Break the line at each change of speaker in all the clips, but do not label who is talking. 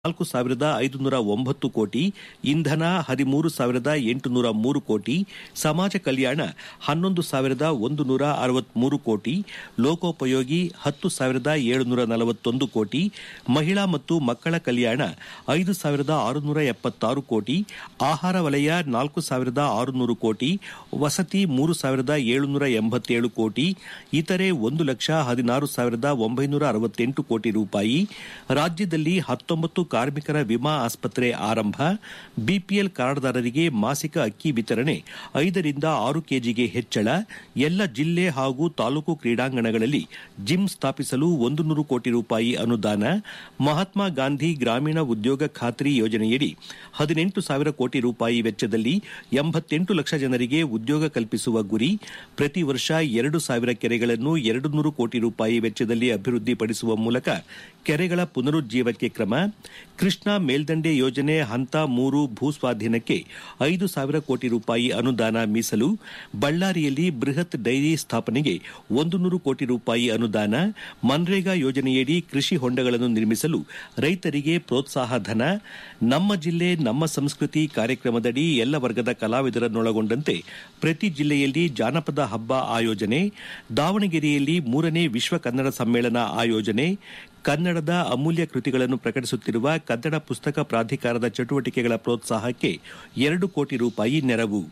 ನಾಲ್ಕು ಸಾವಿರದ ಐದುನೂರ ಒಂಬತ್ತು ಕೋಟಿ ಇಂಧನ ಹದಿಮೂರು ಸಾವಿರದ ಎಂಟುನೂರ ಮೂರು ಕೋಟಿ ಸಮಾಜ ಕಲ್ಯಾಣ ಹನ್ನೊಂದು ಸಾವಿರದ ಒಂದು ನೂರ ಅರವತ್ಮೂರು ಕೋಟಿ ಲೋಕೋಪಯೋಗಿ ಹತ್ತು ಸಾವಿರದ ಏಳುನೂರ ನಲವತ್ತೊಂದು ಕೋಟಿ ಮಹಿಳಾ ಮತ್ತು ಮಕ್ಕಳ ಕಲ್ಯಾಣ ಐದು ಸಾವಿರದ ಆರುನೂರ ಎಪ್ಪತ್ತಾರು ಕೋಟಿ ಆಹಾರ ವಲಯ ನಾಲ್ಕು ಸಾವಿರದ ಆರುನೂರು ಕೋಟಿ ವಸತಿ ಮೂರು ಸಾವಿರದ ಏಳುನೂರ ಎಂಬತ್ತೇಳು ಕೋಟಿ ಇತರೆ ಒಂದು ಲಕ್ಷ ಹದಿನಾರು ಸಾವಿರದ ಒಂಬೈನೂರ ಅರವತ್ತೆಂಟು ಕೋಟಿ ರೂಪಾಯಿ ರಾಜ್ಯದಲ್ಲಿ ಹತ್ತೊಂಬತ್ತು ಕಾರ್ಮಿಕರ ವಿಮಾ ಆಸ್ಪತ್ರೆ ಆರಂಭ ಬಿಪಿಎಲ್ ಕಾರ್ಡ್ದಾರರಿಗೆ ಮಾಸಿಕ ಅಕ್ಕಿ ವಿತರಣೆ ಐದರಿಂದ ಆರು ಕೆಜಿಗೆ ಹೆಚ್ಚಳ ಎಲ್ಲ ಜಿಲ್ಲೆ ಹಾಗೂ ತಾಲೂಕು ಕ್ರೀಡಾಂಗಣಗಳಲ್ಲಿ ಜಿಮ್ ಸ್ಥಾಪಿಸಲು ಒಂದು ನೂರು ಕೋಟಿ ರೂಪಾಯಿ ಅನುದಾನ ಮಹಾತ್ಮ ಗಾಂಧಿ ಗ್ರಾಮೀಣ ಉದ್ಯೋಗ ಖಾತ್ರಿ ಯೋಜನೆಯಡಿ ಹದಿನೆಂಟು ಸಾವಿರ ಕೋಟಿ ರೂಪಾಯಿ ವೆಚ್ಚದಲ್ಲಿ ಎಂಬತ್ತೆಂಟು ಲಕ್ಷ ಜನರಿಗೆ ಉದ್ಯೋಗ ಕಲ್ಪಿಸುವ ಗುರಿ ಪ್ರತಿ ವರ್ಷ ಎರಡು ಸಾವಿರ ಕೆರೆಗಳನ್ನು ಎರಡು ನೂರು ಕೋಟಿ ರೂಪಾಯಿ ವೆಚ್ಚದಲ್ಲಿ ಅಭಿವೃದ್ಧಿಪಡಿಸುವ ಮೂಲಕ ಕೆರೆಗಳ ಪುನರುಜ್ಜೀವಕ್ಕೆ ಕ್ರಮ ಕೃಷ್ಣಾ ಮೇಲ್ದಂಡೆ ಯೋಜನೆ ಹಂತ ಮೂರು ಭೂಸ್ವಾಧೀನಕ್ಕೆ ಐದು ಸಾವಿರ ಕೋಟಿ ರೂಪಾಯಿ ಅನುದಾನ ಮೀಸಲು ಬಳ್ಳಾರಿಯಲ್ಲಿ ಬೃಹತ್ ಡೈರಿ ಸ್ಥಾಪನೆಗೆ ಒಂದು ನೂರು ಕೋಟಿ ರೂಪಾಯಿ ಅನುದಾನ ಮನ್ರೇಗಾ ಯೋಜನೆಯಡಿ ಕೃಷಿ ಹೊಂಡಗಳನ್ನು ನಿರ್ಮಿಸಲು ರೈತರಿಗೆ ಪ್ರೋತ್ಸಾಹ ಧನ ನಮ್ಮ ಜಿಲ್ಲೆ ನಮ್ಮ ಸಂಸ್ಕೃತಿ ಕಾರ್ಯಕ್ರಮದಡಿ ಎಲ್ಲ ವರ್ಗದ ಕಲಾವಿದರನ್ನೊಳಗೊಂಡಂತೆ ಪ್ರತಿ ಜಿಲ್ಲೆಯಲ್ಲಿ ಜಾನಪದ ಹಬ್ಬ ಆಯೋಜನೆ ದಾವಣಗೆರೆಯಲ್ಲಿ ಮೂರನೇ ವಿಶ್ವ ಕನ್ನಡ ಸಮ್ಮೇಳನ ಆಯೋಜನೆ ಕನ್ನಡದ ಅಮೂಲ್ಯ ಕೃತಿಗಳನ್ನು ಪ್ರಕಟಿಸುತ್ತಿರುವ ಕನ್ನಡ ಪುಸ್ತಕ ಪ್ರಾಧಿಕಾರದ ಚಟುವಟಿಕೆಗಳ ಪ್ರೋತ್ಸಾಹಕ್ಕೆ ಎರಡು ಕೋಟಿ ರೂಪಾಯಿ ನೆರವು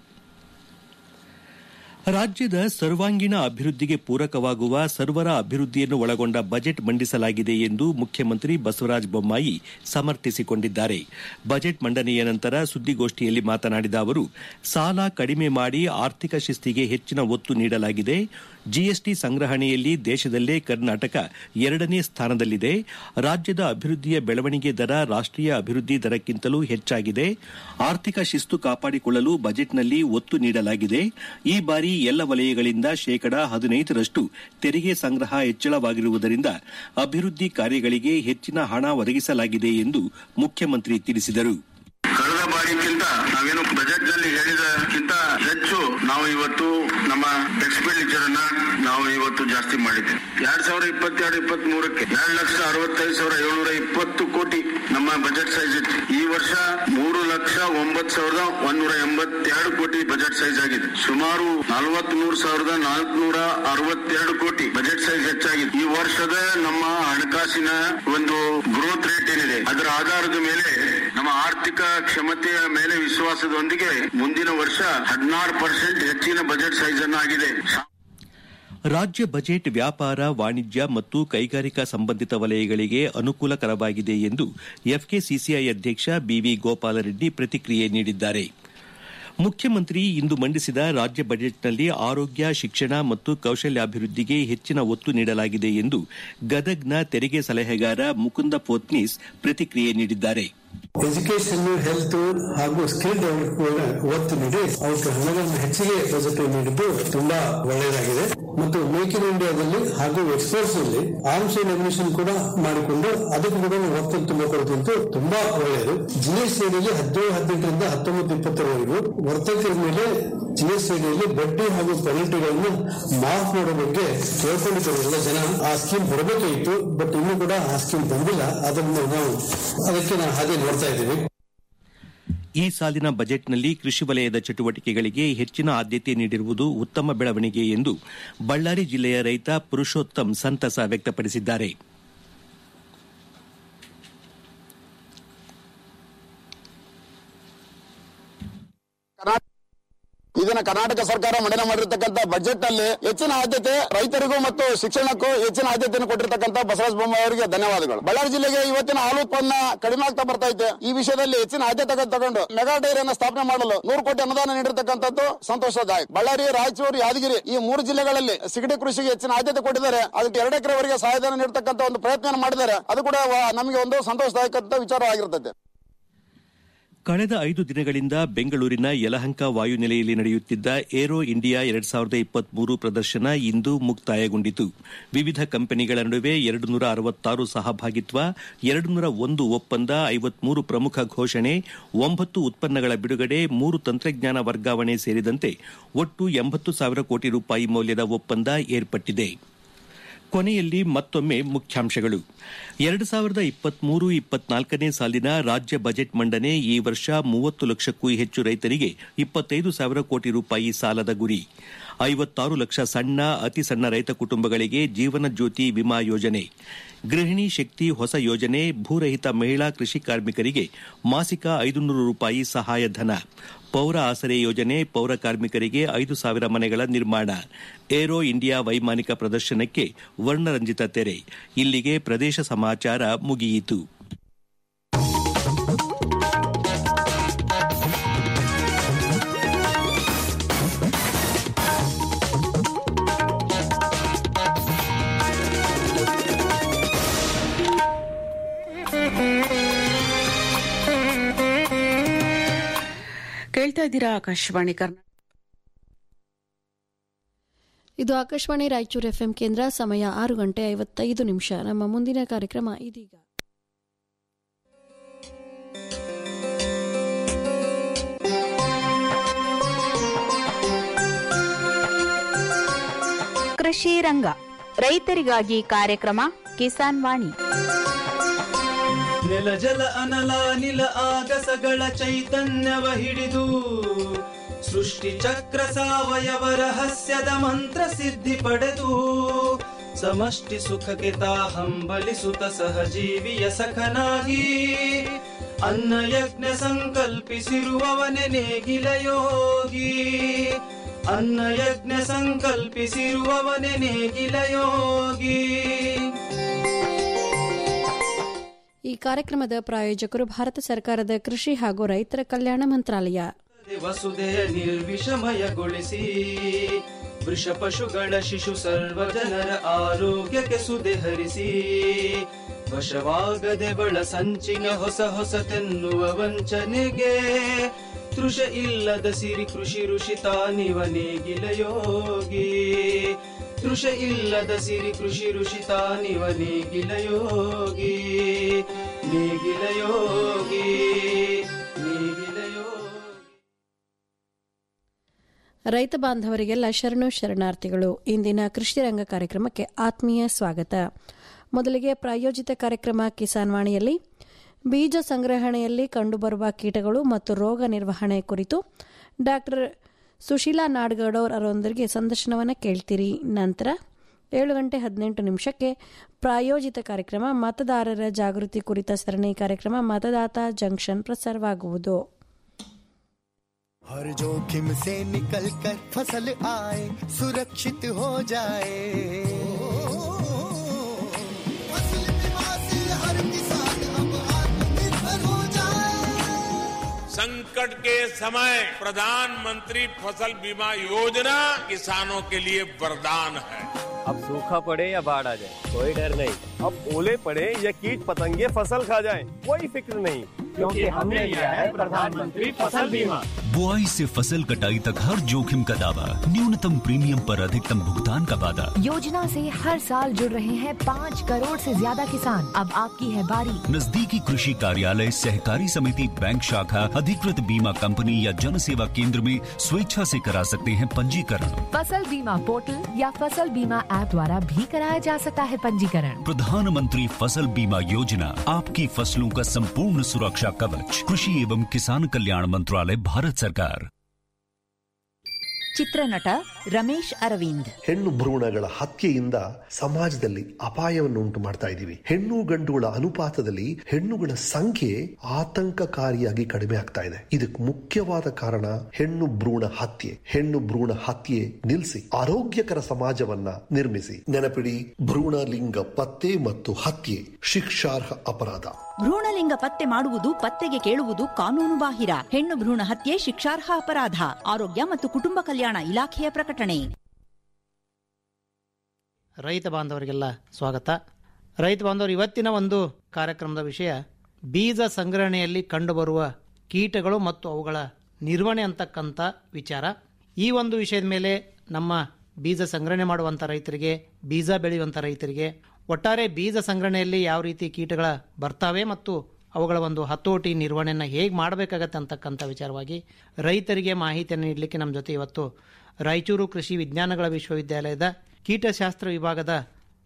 ರಾಜ್ಯದ ಸರ್ವಾಂಗೀಣ ಅಭಿವೃದ್ಧಿಗೆ ಪೂರಕವಾಗುವ ಸರ್ವರ ಅಭಿವೃದ್ಧಿಯನ್ನು ಒಳಗೊಂಡ ಬಜೆಟ್ ಮಂಡಿಸಲಾಗಿದೆ ಎಂದು ಮುಖ್ಯಮಂತ್ರಿ ಬಸವರಾಜ ಬೊಮ್ಮಾಯಿ ಸಮರ್ಥಿಸಿಕೊಂಡಿದ್ದಾರೆ ಬಜೆಟ್ ಮಂಡನೆಯ ನಂತರ ಸುದ್ದಿಗೋಷ್ಠಿಯಲ್ಲಿ ಮಾತನಾಡಿದ ಅವರು ಸಾಲ ಕಡಿಮೆ ಮಾಡಿ ಆರ್ಥಿಕ ಶಿಸ್ತಿಗೆ ಹೆಚ್ಚಿನ ಒತ್ತು ನೀಡಲಾಗಿದೆ ಜಿಎಸ್ಟಿ ಸಂಗ್ರಹಣೆಯಲ್ಲಿ ದೇಶದಲ್ಲೇ ಕರ್ನಾಟಕ ಎರಡನೇ ಸ್ಥಾನದಲ್ಲಿದೆ ರಾಜ್ಯದ ಅಭಿವೃದ್ಧಿಯ ಬೆಳವಣಿಗೆ ದರ ರಾಷ್ಟೀಯ ಅಭಿವೃದ್ಧಿ ದರಕ್ಕಿಂತಲೂ ಹೆಚ್ಚಾಗಿದೆ ಆರ್ಥಿಕ ಶಿಸ್ತು ಕಾಪಾಡಿಕೊಳ್ಳಲು ಬಜೆಟ್ನಲ್ಲಿ ಒತ್ತು ನೀಡಲಾಗಿದೆ ಈ ಬಾರಿ ಎಲ್ಲ ವಲಯಗಳಿಂದ ಶೇಕಡಾ ಹದಿನೈದರಷ್ಟು ತೆರಿಗೆ ಸಂಗ್ರಹ ಹೆಚ್ಚಳವಾಗಿರುವುದರಿಂದ ಅಭಿವೃದ್ಧಿ ಕಾರ್ಯಗಳಿಗೆ ಹೆಚ್ಚಿನ ಹಣ ಒದಗಿಸಲಾಗಿದೆ ಎಂದು ಮುಖ್ಯಮಂತ್ರಿ ತಿಳಿಸಿದರು
ಕಳೆದ ಬಾರಿಗಿಂತ ನಾವೇನು ಬಜೆಟ್ ನಲ್ಲಿ ಹೇಳಿದಕ್ಕಿಂತ ಹೆಚ್ಚು ನಾವು ಇವತ್ತು ನಮ್ಮ ಎಕ್ಸ್ಪೆಂಡಿಚರ್ ಅನ್ನ ನಾವು ಇವತ್ತು ಜಾಸ್ತಿ ಮಾಡಿದ್ದೇವೆ ಎರಡ್ ಸಾವಿರದ ಇಪ್ಪತ್ತೆರಡು ಇಪ್ಪತ್ತ್ ಮೂರಕ್ಕೆ ಎರಡು ಲಕ್ಷ ಅರವತ್ತೈದು ಸಾವಿರ ಏಳ್ನೂರ ಇಪ್ಪತ್ತು ಕೋಟಿ ನಮ್ಮ ಬಜೆಟ್ ಸೈಜ್ ಇತ್ತು ಈ ವರ್ಷ ಮೂರು ಲಕ್ಷ ಒಂಬತ್ತು ಸಾವಿರದ ಒಂದೂರ ಎಂಬತ್ತೆರಡು ಕೋಟಿ ಬಜೆಟ್ ಸೈಜ್ ಆಗಿದೆ ಸುಮಾರು ನಲವತ್ತ್ ಮೂರು ಸಾವಿರದ ನಾಲ್ಕುನೂರ ಅರವತ್ತೆರಡು ಕೋಟಿ ಬಜೆಟ್ ಸೈಜ್ ಹೆಚ್ಚಾಗಿದೆ ಈ ವರ್ಷದ ನಮ್ಮ ಹಣಕಾಸಿನ ಒಂದು ಗ್ರೋತ್ ರೇಟ್ ಏನಿದೆ ಅದರ ಆಧಾರದ ಮೇಲೆ ನಮ್ಮ ಆರ್ಥಿಕ ಕ್ಷಮತೆಯ ಮೇಲೆ ವಿಶ್ವಾಸದೊಂದಿಗೆ ಮುಂದಿನ ವರ್ಷ ಹದಿನಾರು ಪರ್ಸೆಂಟ್ ಹೆಚ್ಚಿನ ಬಜೆಟ್ ಸೈಜ್ ಅನ್ನು ಆಗಿದೆ
ರಾಜ್ಯ ಬಜೆಟ್ ವ್ಯಾಪಾರ ವಾಣಿಜ್ಯ ಮತ್ತು ಕೈಗಾರಿಕಾ ಸಂಬಂಧಿತ ವಲಯಗಳಿಗೆ ಅನುಕೂಲಕರವಾಗಿದೆ ಎಂದು ಎಫ್ಕೆಸಿಸಿಐ ಅಧ್ಯಕ್ಷ ಬಿವಿ ಗೋಪಾಲರೆಡ್ಡಿ ಪ್ರತಿಕ್ರಿಯೆ ನೀಡಿದ್ದಾರೆ ಮುಖ್ಯಮಂತ್ರಿ ಇಂದು ಮಂಡಿಸಿದ ರಾಜ್ಯ ಬಜೆಟ್ನಲ್ಲಿ ಆರೋಗ್ಯ ಶಿಕ್ಷಣ ಮತ್ತು ಕೌಶಲ್ಯಾಭಿವೃದ್ಧಿಗೆ ಹೆಚ್ಚಿನ ಒತ್ತು ನೀಡಲಾಗಿದೆ ಎಂದು ಗದಗ್ನ ತೆರಿಗೆ ಸಲಹೆಗಾರ ಮುಕುಂದ ಪೋತ್ನೀಸ್ ಪ್ರತಿಕ್ರಿಯೆ ನೀಡಿದ್ದಾರೆ
ಎಜುಕೇಶನ್ ಹೆಲ್ತ್ ಹಾಗೂ ಸ್ಕಿಲ್ ಡೆವಲಪ್ಮೆಂಟ್ ಒತ್ತು ನೀಡಿ ಅವಕ್ಕೆ ಹಣವನ್ನು ಹೆಚ್ಚಿಗೆ ಬಜೆಟ್ ನೀಡಿದ್ದು ತುಂಬಾ ಒಳ್ಳೆಯದಾಗಿದೆ ಮತ್ತು ಮೇಕ್ ಇನ್ ಇಂಡಿಯಾದಲ್ಲಿ ಹಾಗೂ ಎಕ್ಸ್ಪೋರ್ಟ್ಸ್ ನಲ್ಲಿ ಆರ್ಮ್ಸ್ ಅಂಡ್ ಅಮ್ಯುನಿಷನ್ ಕೂಡ ಮಾಡಿಕೊಂಡು ಅದಕ್ಕೂ ಕೂಡ ಒತ್ತು ತುಂಬ ಕೊಡುತ್ತಂತೂ ತುಂಬಾ ಒಳ್ಳೆಯದು ಜಿಎಸ್ಟಿ ಅಡಿಯಲ್ಲಿ ಹದಿನೇಳು ಹದಿನೆಂಟರಿಂದ ಹತ್ತೊಂಬತ್ತು ಇಪ್ಪತ್ತರವರೆಗೂ ವರ್ತಕರ ಮೇಲೆ ಜಿಎಸ್ಟಿ ಅಡಿಯಲ್ಲಿ ಬಡ್ಡಿ ಹಾಗೂ ಪೆನಲ್ಟಿಗಳನ್ನು ಮಾಫ್ ಮಾಡೋ ಬಗ್ಗೆ ಕೇಳ್ಕೊಂಡಿದ್ದಾರೆ ಎಲ್ಲ ಜನ ಆ ಸ್ಕೀಮ್ ಬರಬೇಕಾಗಿತ್ತು ಬಟ್ ಇನ್ನೂ ಕೂಡ ಆ ಸ್ಕೀಮ್ ಬಂದಿಲ್ಲ ಅದನ್ನು ನಾವು ಅದಕ್ಕೆ ನಾವು ಹಾಗೆ ನೋಡ್ತಾ ಇದ್ದೀವಿ
ಈ ಸಾಲಿನ ಬಜೆಟ್ನಲ್ಲಿ ಕೃಷಿ ವಲಯದ ಚಟುವಟಿಕೆಗಳಿಗೆ ಹೆಚ್ಚಿನ ಆದ್ಯತೆ ನೀಡಿರುವುದು ಉತ್ತಮ ಬೆಳವಣಿಗೆ ಎಂದು ಬಳ್ಳಾರಿ ಜಿಲ್ಲೆಯ ರೈತ ಪುರುಷೋತ್ತಮ್ ಸಂತಸ ವ್ಯಕ್ತಪಡಿಸಿದ್ದಾರೆ
ಇದನ್ನ ಕರ್ನಾಟಕ ಸರ್ಕಾರ ಮಂಡನೆ ಮಾಡಿರ್ತಕ್ಕಂಥ ಬಜೆಟ್ ನಲ್ಲಿ ಹೆಚ್ಚಿನ ಆದ್ಯತೆ ರೈತರಿಗೂ ಮತ್ತು ಶಿಕ್ಷಣಕ್ಕೂ ಹೆಚ್ಚಿನ ಆದ್ಯತೆಯನ್ನು ಕೊಟ್ಟಿರ್ತಕ್ಕಂಥ ಬಸವರಾಜ ಬೊಮ್ಮಾಯಿ ಅವರಿಗೆ ಧನ್ಯವಾದಗಳು ಬಳ್ಳಾರಿ ಜಿಲ್ಲೆಗೆ ಇವತ್ತಿನ ಹಾಲು ಉತ್ಪನ್ನ ಕಡಿಮೆ ಆಗ್ತಾ ಬರ್ತಾ ಇದೆ ಈ ವಿಷಯದಲ್ಲಿ ಹೆಚ್ಚಿನ ಆದ್ಯತೆ ತಗೊಂಡು ಮೆಗಾ ಡೈರಿಯನ್ನು ಸ್ಥಾಪನೆ ಮಾಡಲು ನೂರು ಕೋಟಿ ಅನುದಾನ ನೀಡಿರ್ತಕ್ಕಂಥದ್ದು ಸಂತೋಷದಾಯಕ ಬಳ್ಳಾರಿ ರಾಯಚೂರು ಯಾದಗಿರಿ ಈ ಮೂರು ಜಿಲ್ಲೆಗಳಲ್ಲಿ ಸಿಗಡಿ ಕೃಷಿಗೆ ಹೆಚ್ಚಿನ ಆದ್ಯತೆ ಕೊಟ್ಟಿದ್ದಾರೆ ಅದಕ್ಕೆ ಎರಡು ಎಕರೆವರೆಗೆ ಸಹಾಯಧನ ನೀಡತಕ್ಕಂಥ ಒಂದು ಪ್ರಯತ್ನ ಮಾಡಿದ್ದಾರೆ ಅದು ಕೂಡ ವ- ನಮಗೆ ಒಂದು ಸಂತೋಷದಾಯಕ ವಿಚಾರವಾಗಿರುತ್ತದೆ
ಕಳೆದ ಐದು ದಿನಗಳಿಂದ ಬೆಂಗಳೂರಿನ ಯಲಹಂಕ ವಾಯುನೆಲೆಯಲ್ಲಿ ನಡೆಯುತ್ತಿದ್ದ ಏರೋ ಇಂಡಿಯಾ ಎರಡ್ ಸಾವಿರದ ಇಪ್ಪತ್ಮೂರು ಪ್ರದರ್ಶನ ಇಂದು ಮುಕ್ತಾಯಗೊಂಡಿತು ವಿವಿಧ ಕಂಪನಿಗಳ ನಡುವೆ ಎರಡು ನೂರ ಅರವತ್ತಾರು ಸಹಭಾಗಿತ್ವ ಎರಡು ನೂರ ಒಂದು ಒಪ್ಪಂದ ಐವತ್ಮೂರು ಪ್ರಮುಖ ಘೋಷಣೆ ಒಂಬತ್ತು ಉತ್ಪನ್ನಗಳ ಬಿಡುಗಡೆ ಮೂರು ತಂತ್ರಜ್ಞಾನ ವರ್ಗಾವಣೆ ಸೇರಿದಂತೆ ಒಟ್ಟು ಎಂಬತ್ತು ಸಾವಿರ ಕೋಟಿ ರೂಪಾಯಿ ಮೌಲ್ಯದ ಒಪ್ಪಂದ ಏರ್ಪಟ್ಟಿದೆ ಕೊನೆಯಲ್ಲಿ ಮತ್ತೊಮ್ಮೆ ಮುಖ್ಯಾಂಶಗಳು ಎರಡು ಸಾವಿರದ ಇಪ್ಪತ್ಮೂರು ಇಪ್ಪತ್ನಾಲ್ಕನೇ ಸಾಲಿನ ರಾಜ್ಯ ಬಜೆಟ್ ಮಂಡನೆ ಈ ವರ್ಷ ಮೂವತ್ತು ಲಕ್ಷಕ್ಕೂ ಹೆಚ್ಚು ರೈತರಿಗೆ ಇಪ್ಪತ್ತೈದು ಸಾವಿರ ಕೋಟಿ ರೂಪಾಯಿ ಸಾಲದ ಗುರಿ ಐವತ್ತಾರು ಲಕ್ಷ ಸಣ್ಣ ಅತಿ ಸಣ್ಣ ರೈತ ಕುಟುಂಬಗಳಿಗೆ ಜೀವನ ಜ್ಯೋತಿ ವಿಮಾ ಯೋಜನೆ ಗೃಹಿಣಿ ಶಕ್ತಿ ಹೊಸ ಯೋಜನೆ ಭೂರಹಿತ ಮಹಿಳಾ ಕೃಷಿ ಕಾರ್ಮಿಕರಿಗೆ ಮಾಸಿಕ ಐದುನೂರು ರೂಪಾಯಿ ಸಹಾಯಧನ ಪೌರ ಆಸರೆ ಯೋಜನೆ ಪೌರ ಕಾರ್ಮಿಕರಿಗೆ ಐದು ಸಾವಿರ ಮನೆಗಳ ನಿರ್ಮಾಣ ಏರೋ ಇಂಡಿಯಾ ವೈಮಾನಿಕ ಪ್ರದರ್ಶನಕ್ಕೆ ವರ್ಣರಂಜಿತ ತೆರೆ ಇಲ್ಲಿಗೆ ಪ್ರದೇಶ ಸಮಾಚಾರ ಮುಗಿಯಿತು
ಕೇಳ್ತಾ ಇದ್ದೀರಾ ಆಕಾಶವಾಣಿ ಕರ್ನಾಟಕ
ಇದು ಆಕಾಶವಾಣಿ ರಾಯಚೂರು ಎಫ್ಎಂ ಕೇಂದ್ರ ಸಮಯ ಆರು ಗಂಟೆ ಐವತ್ತೈದು ನಿಮಿಷ ನಮ್ಮ ಮುಂದಿನ ಕಾರ್ಯಕ್ರಮ ಇದೀಗ
ಕೃಷಿ ರಂಗ ರೈತರಿಗಾಗಿ ಕಾರ್ಯಕ್ರಮ ಕಿಸಾನ್ ವಾಣಿ
ನೆಲ ಜಲ ಅನಲ ನಿಲ ಆಗಸಗಳ ಚೈತನ್ಯವ ಹಿಡಿದು ಸೃಷ್ಟಿ ಚಕ್ರ ಸಾವಯವ ರಹಸ್ಯದ ಮಂತ್ರ ಸಿದ್ಧಿ ಪಡೆದು ಸಮಷ್ಟಿ ಸುಖಕ್ಕೆ ತಾ ಹಂಬಲಿಸುತ್ತ ಸಹಜೀವಿಯ ಸಖನಾಗಿ ಅನ್ನ ಯಜ್ಞ ಸಂಕಲ್ಪಿಸಿರುವವನೆ ನೇಗಿಲ ಯೋಗಿ ಅನ್ನ ಯಜ್ಞ ಸಂಕಲ್ಪಿಸಿರುವವನೆ ನೇಗಿಲ ಯೋಗಿ
ಈ ಕಾರ್ಯಕ್ರಮದ ಪ್ರಾಯೋಜಕರು ಭಾರತ ಸರ್ಕಾರದ ಕೃಷಿ ಹಾಗೂ ರೈತರ ಕಲ್ಯಾಣ ಮಂತ್ರಾಲಯ
ವಸುದೆಯ ನಿರ್ವಿಷಮಯಗೊಳಿಸಿ ವೃಷ ಪಶುಗಳ ಶಿಶು ಸರ್ವ ಜನರ ಆರೋಗ್ಯಕ್ಕೆ ಸುದೆ ಹರಿಸಿ ವಶವಾಗದೆ ಬಳ ಸಂಚಿನ ಹೊಸ ಹೊಸತೆನ್ನುವ ವಂಚನೆಗೆ ತೃಷ ಇಲ್ಲದ ಸಿರಿ ಕೃಷಿ ಋಷಿ ತಾನಿವ ನೇಗಿಲ ಯೋಗಿ ತೃಷ ಇಲ್ಲದ ಸಿರಿ ಕೃಷಿ ಋಷಿ ತಾನಿವ ನೇಗಿಲ ಯೋಗಿ ನೇಗಿಲ ಯೋಗಿ ನೇಗಿಲ ಯೋಗಿ
ರೈತ ಬಾಂಧವರಿಗೆಲ್ಲ ಶರಣು ಶರಣಾರ್ಥಿಗಳು ಇಂದಿನ ಕೃಷಿ ರಂಗ ಕಾರ್ಯಕ್ರಮಕ್ಕೆ ಆತ್ಮೀಯ ಸ್ವಾಗತ ಮೊದಲಿಗೆ ಪ್ರಾಯೋಜಿತ ಕಾರ್ಯಕ್ರಮ ಕಿಸಾನ್ ವಾಣಿಯಲ್ಲಿ ಬೀಜ ಸಂಗ್ರಹಣೆಯಲ್ಲಿ ಕಂಡುಬರುವ ಕೀಟಗಳು ಮತ್ತು ರೋಗ ನಿರ್ವಹಣೆ ಕುರಿತು ಡಾಕ್ಟರ್ ಸುಶೀಲಾ ನಾಡ್ಗಡೋರ್ ಅವರೊಂದಿಗೆ ಸಂದರ್ಶನವನ್ನು ಕೇಳ್ತೀರಿ ನಂತರ ಏಳು ಗಂಟೆ ಹದಿನೆಂಟು ನಿಮಿಷಕ್ಕೆ ಪ್ರಾಯೋಜಿತ ಕಾರ್ಯಕ್ರಮ ಮತದಾರರ ಜಾಗೃತಿ ಕುರಿತ ಸರಣಿ ಕಾರ್ಯಕ್ರಮ ಮತದಾತ ಜಂಕ್ಷನ್ ಪ್ರಸಾರವಾಗುವುದು
हर जोखिम से निकल कर फसल आए सुरक्षित हो जाए फसल बीमा से हर किसान अब आत्मनिर्भर हो जाए
संकट के समय प्रधानमंत्री फसल बीमा योजना किसानों के लिए वरदान है
अब सूखा पड़े या बाढ़ आ जाए कोई डर नहीं अब ओले पड़े या कीट पतंगे फसल खा जाए कोई फिक्र नहीं क्योंकि हमने लिया है प्रधानमंत्री फसल बीमा
बुआई से फसल कटाई तक हर जोखिम का दावा न्यूनतम प्रीमियम पर अधिकतम भुगतान का वादा
योजना से हर साल जुड़ रहे हैं पाँच करोड़ से ज्यादा किसान अब आपकी है बारी
नजदीकी कृषि कार्यालय सहकारी समिति बैंक शाखा अधिकृत बीमा कंपनी या जन सेवा केंद्र में स्वेच्छा से करा सकते हैं पंजीकरण
फसल बीमा पोर्टल या फसल बीमा ऐप द्वारा भी कराया जा सकता है पंजीकरण
प्रधानमंत्री फसल बीमा योजना आपकी फसलों का संपूर्ण सुरक्षा कवच कृषि एवं किसान कल्याण मंत्रालय भारत सरकार
ಚಿತ್ರನಟ ರಮೇಶ್ ಅರವಿಂದ್
ಹೆಣ್ಣು ಭ್ರೂಣಗಳ ಹತ್ಯೆಯಿಂದ ಸಮಾಜದಲ್ಲಿ ಅಪಾಯವನ್ನು ಉಂಟು ಮಾಡ್ತಾ ಇದ್ದೀವಿ ಹೆಣ್ಣು ಗಂಡುಗಳ ಅನುಪಾತದಲ್ಲಿ ಹೆಣ್ಣುಗಳ ಸಂಖ್ಯೆ ಆತಂಕಕಾರಿಯಾಗಿ ಕಡಿಮೆ ಆಗ್ತಾ ಇದೆ ಇದಕ್ಕೆ ಮುಖ್ಯವಾದ ಕಾರಣ ಹೆಣ್ಣು ಭ್ರೂಣ ಹತ್ಯೆ ಹೆಣ್ಣು ಭ್ರೂಣ ಹತ್ಯೆ ನಿಲ್ಲಿಸಿ ಆರೋಗ್ಯಕರ ಸಮಾಜವನ್ನ ನಿರ್ಮಿಸಿ ನೆನಪಿಡಿ ಭ್ರೂಣ ಲಿಂಗ ಪತ್ತೆ ಮತ್ತು ಹತ್ಯೆ ಶಿಕ್ಷಾರ್ಹ ಅಪರಾಧ
ಭ್ರೂಣಲಿಂಗ ಪತ್ತೆ ಮಾಡುವುದು ಪತ್ತೆಗೆ ಕೇಳುವುದು ಕಾನೂನು ಬಾಹಿರ ಹೆಣ್ಣು ಭ್ರೂಣ ಹತ್ಯೆ ಶಿಕ್ಷಾರ್ಹ ಅಪರಾಧ ಆರೋಗ್ಯ ಮತ್ತು ಕುಟುಂಬ ಕಲ್ಯಾಣ ಇಲಾಖೆಯ ಪ್ರಕಟಣೆ
ರೈತ ಬಾಂಧವರಿಗೆಲ್ಲ ಸ್ವಾಗತ ರೈತ ಬಾಂಧವರು ಇವತ್ತಿನ ಒಂದು ಕಾರ್ಯಕ್ರಮದ ವಿಷಯ ಬೀಜ ಸಂಗ್ರಹಣೆಯಲ್ಲಿ ಕಂಡುಬರುವ ಕೀಟಗಳು ಮತ್ತು ಅವುಗಳ ನಿರ್ವಹಣೆ ಅಂತಕ್ಕಂಥ ವಿಚಾರ ಈ ಒಂದು ವಿಷಯದ ಮೇಲೆ ನಮ್ಮ ಬೀಜ ಸಂಗ್ರಹಣೆ ಮಾಡುವಂಥ ರೈತರಿಗೆ ಬೀಜ ಬೆಳೆಯುವಂಥ ರೈತರಿಗೆ ಒಟ್ಟಾರೆ ಬೀಜ ಸಂಗ್ರಹಣೆಯಲ್ಲಿ ಯಾವ ರೀತಿ ಕೀಟಗಳ ಬರ್ತಾವೆ ಮತ್ತು ಅವುಗಳ ಒಂದು ಹತೋಟಿ ನಿರ್ವಹಣೆಯನ್ನು ಹೇಗೆ ಮಾಡಬೇಕಾಗತ್ತೆ ಅಂತಕ್ಕಂಥ ವಿಚಾರವಾಗಿ ರೈತರಿಗೆ ಮಾಹಿತಿಯನ್ನು ನೀಡಲಿಕ್ಕೆ ನಮ್ಮ ಜೊತೆ ಇವತ್ತು ರಾಯಚೂರು ಕೃಷಿ ವಿಜ್ಞಾನಗಳ ವಿಶ್ವವಿದ್ಯಾಲಯದ ಕೀಟಶಾಸ್ತ್ರ ವಿಭಾಗದ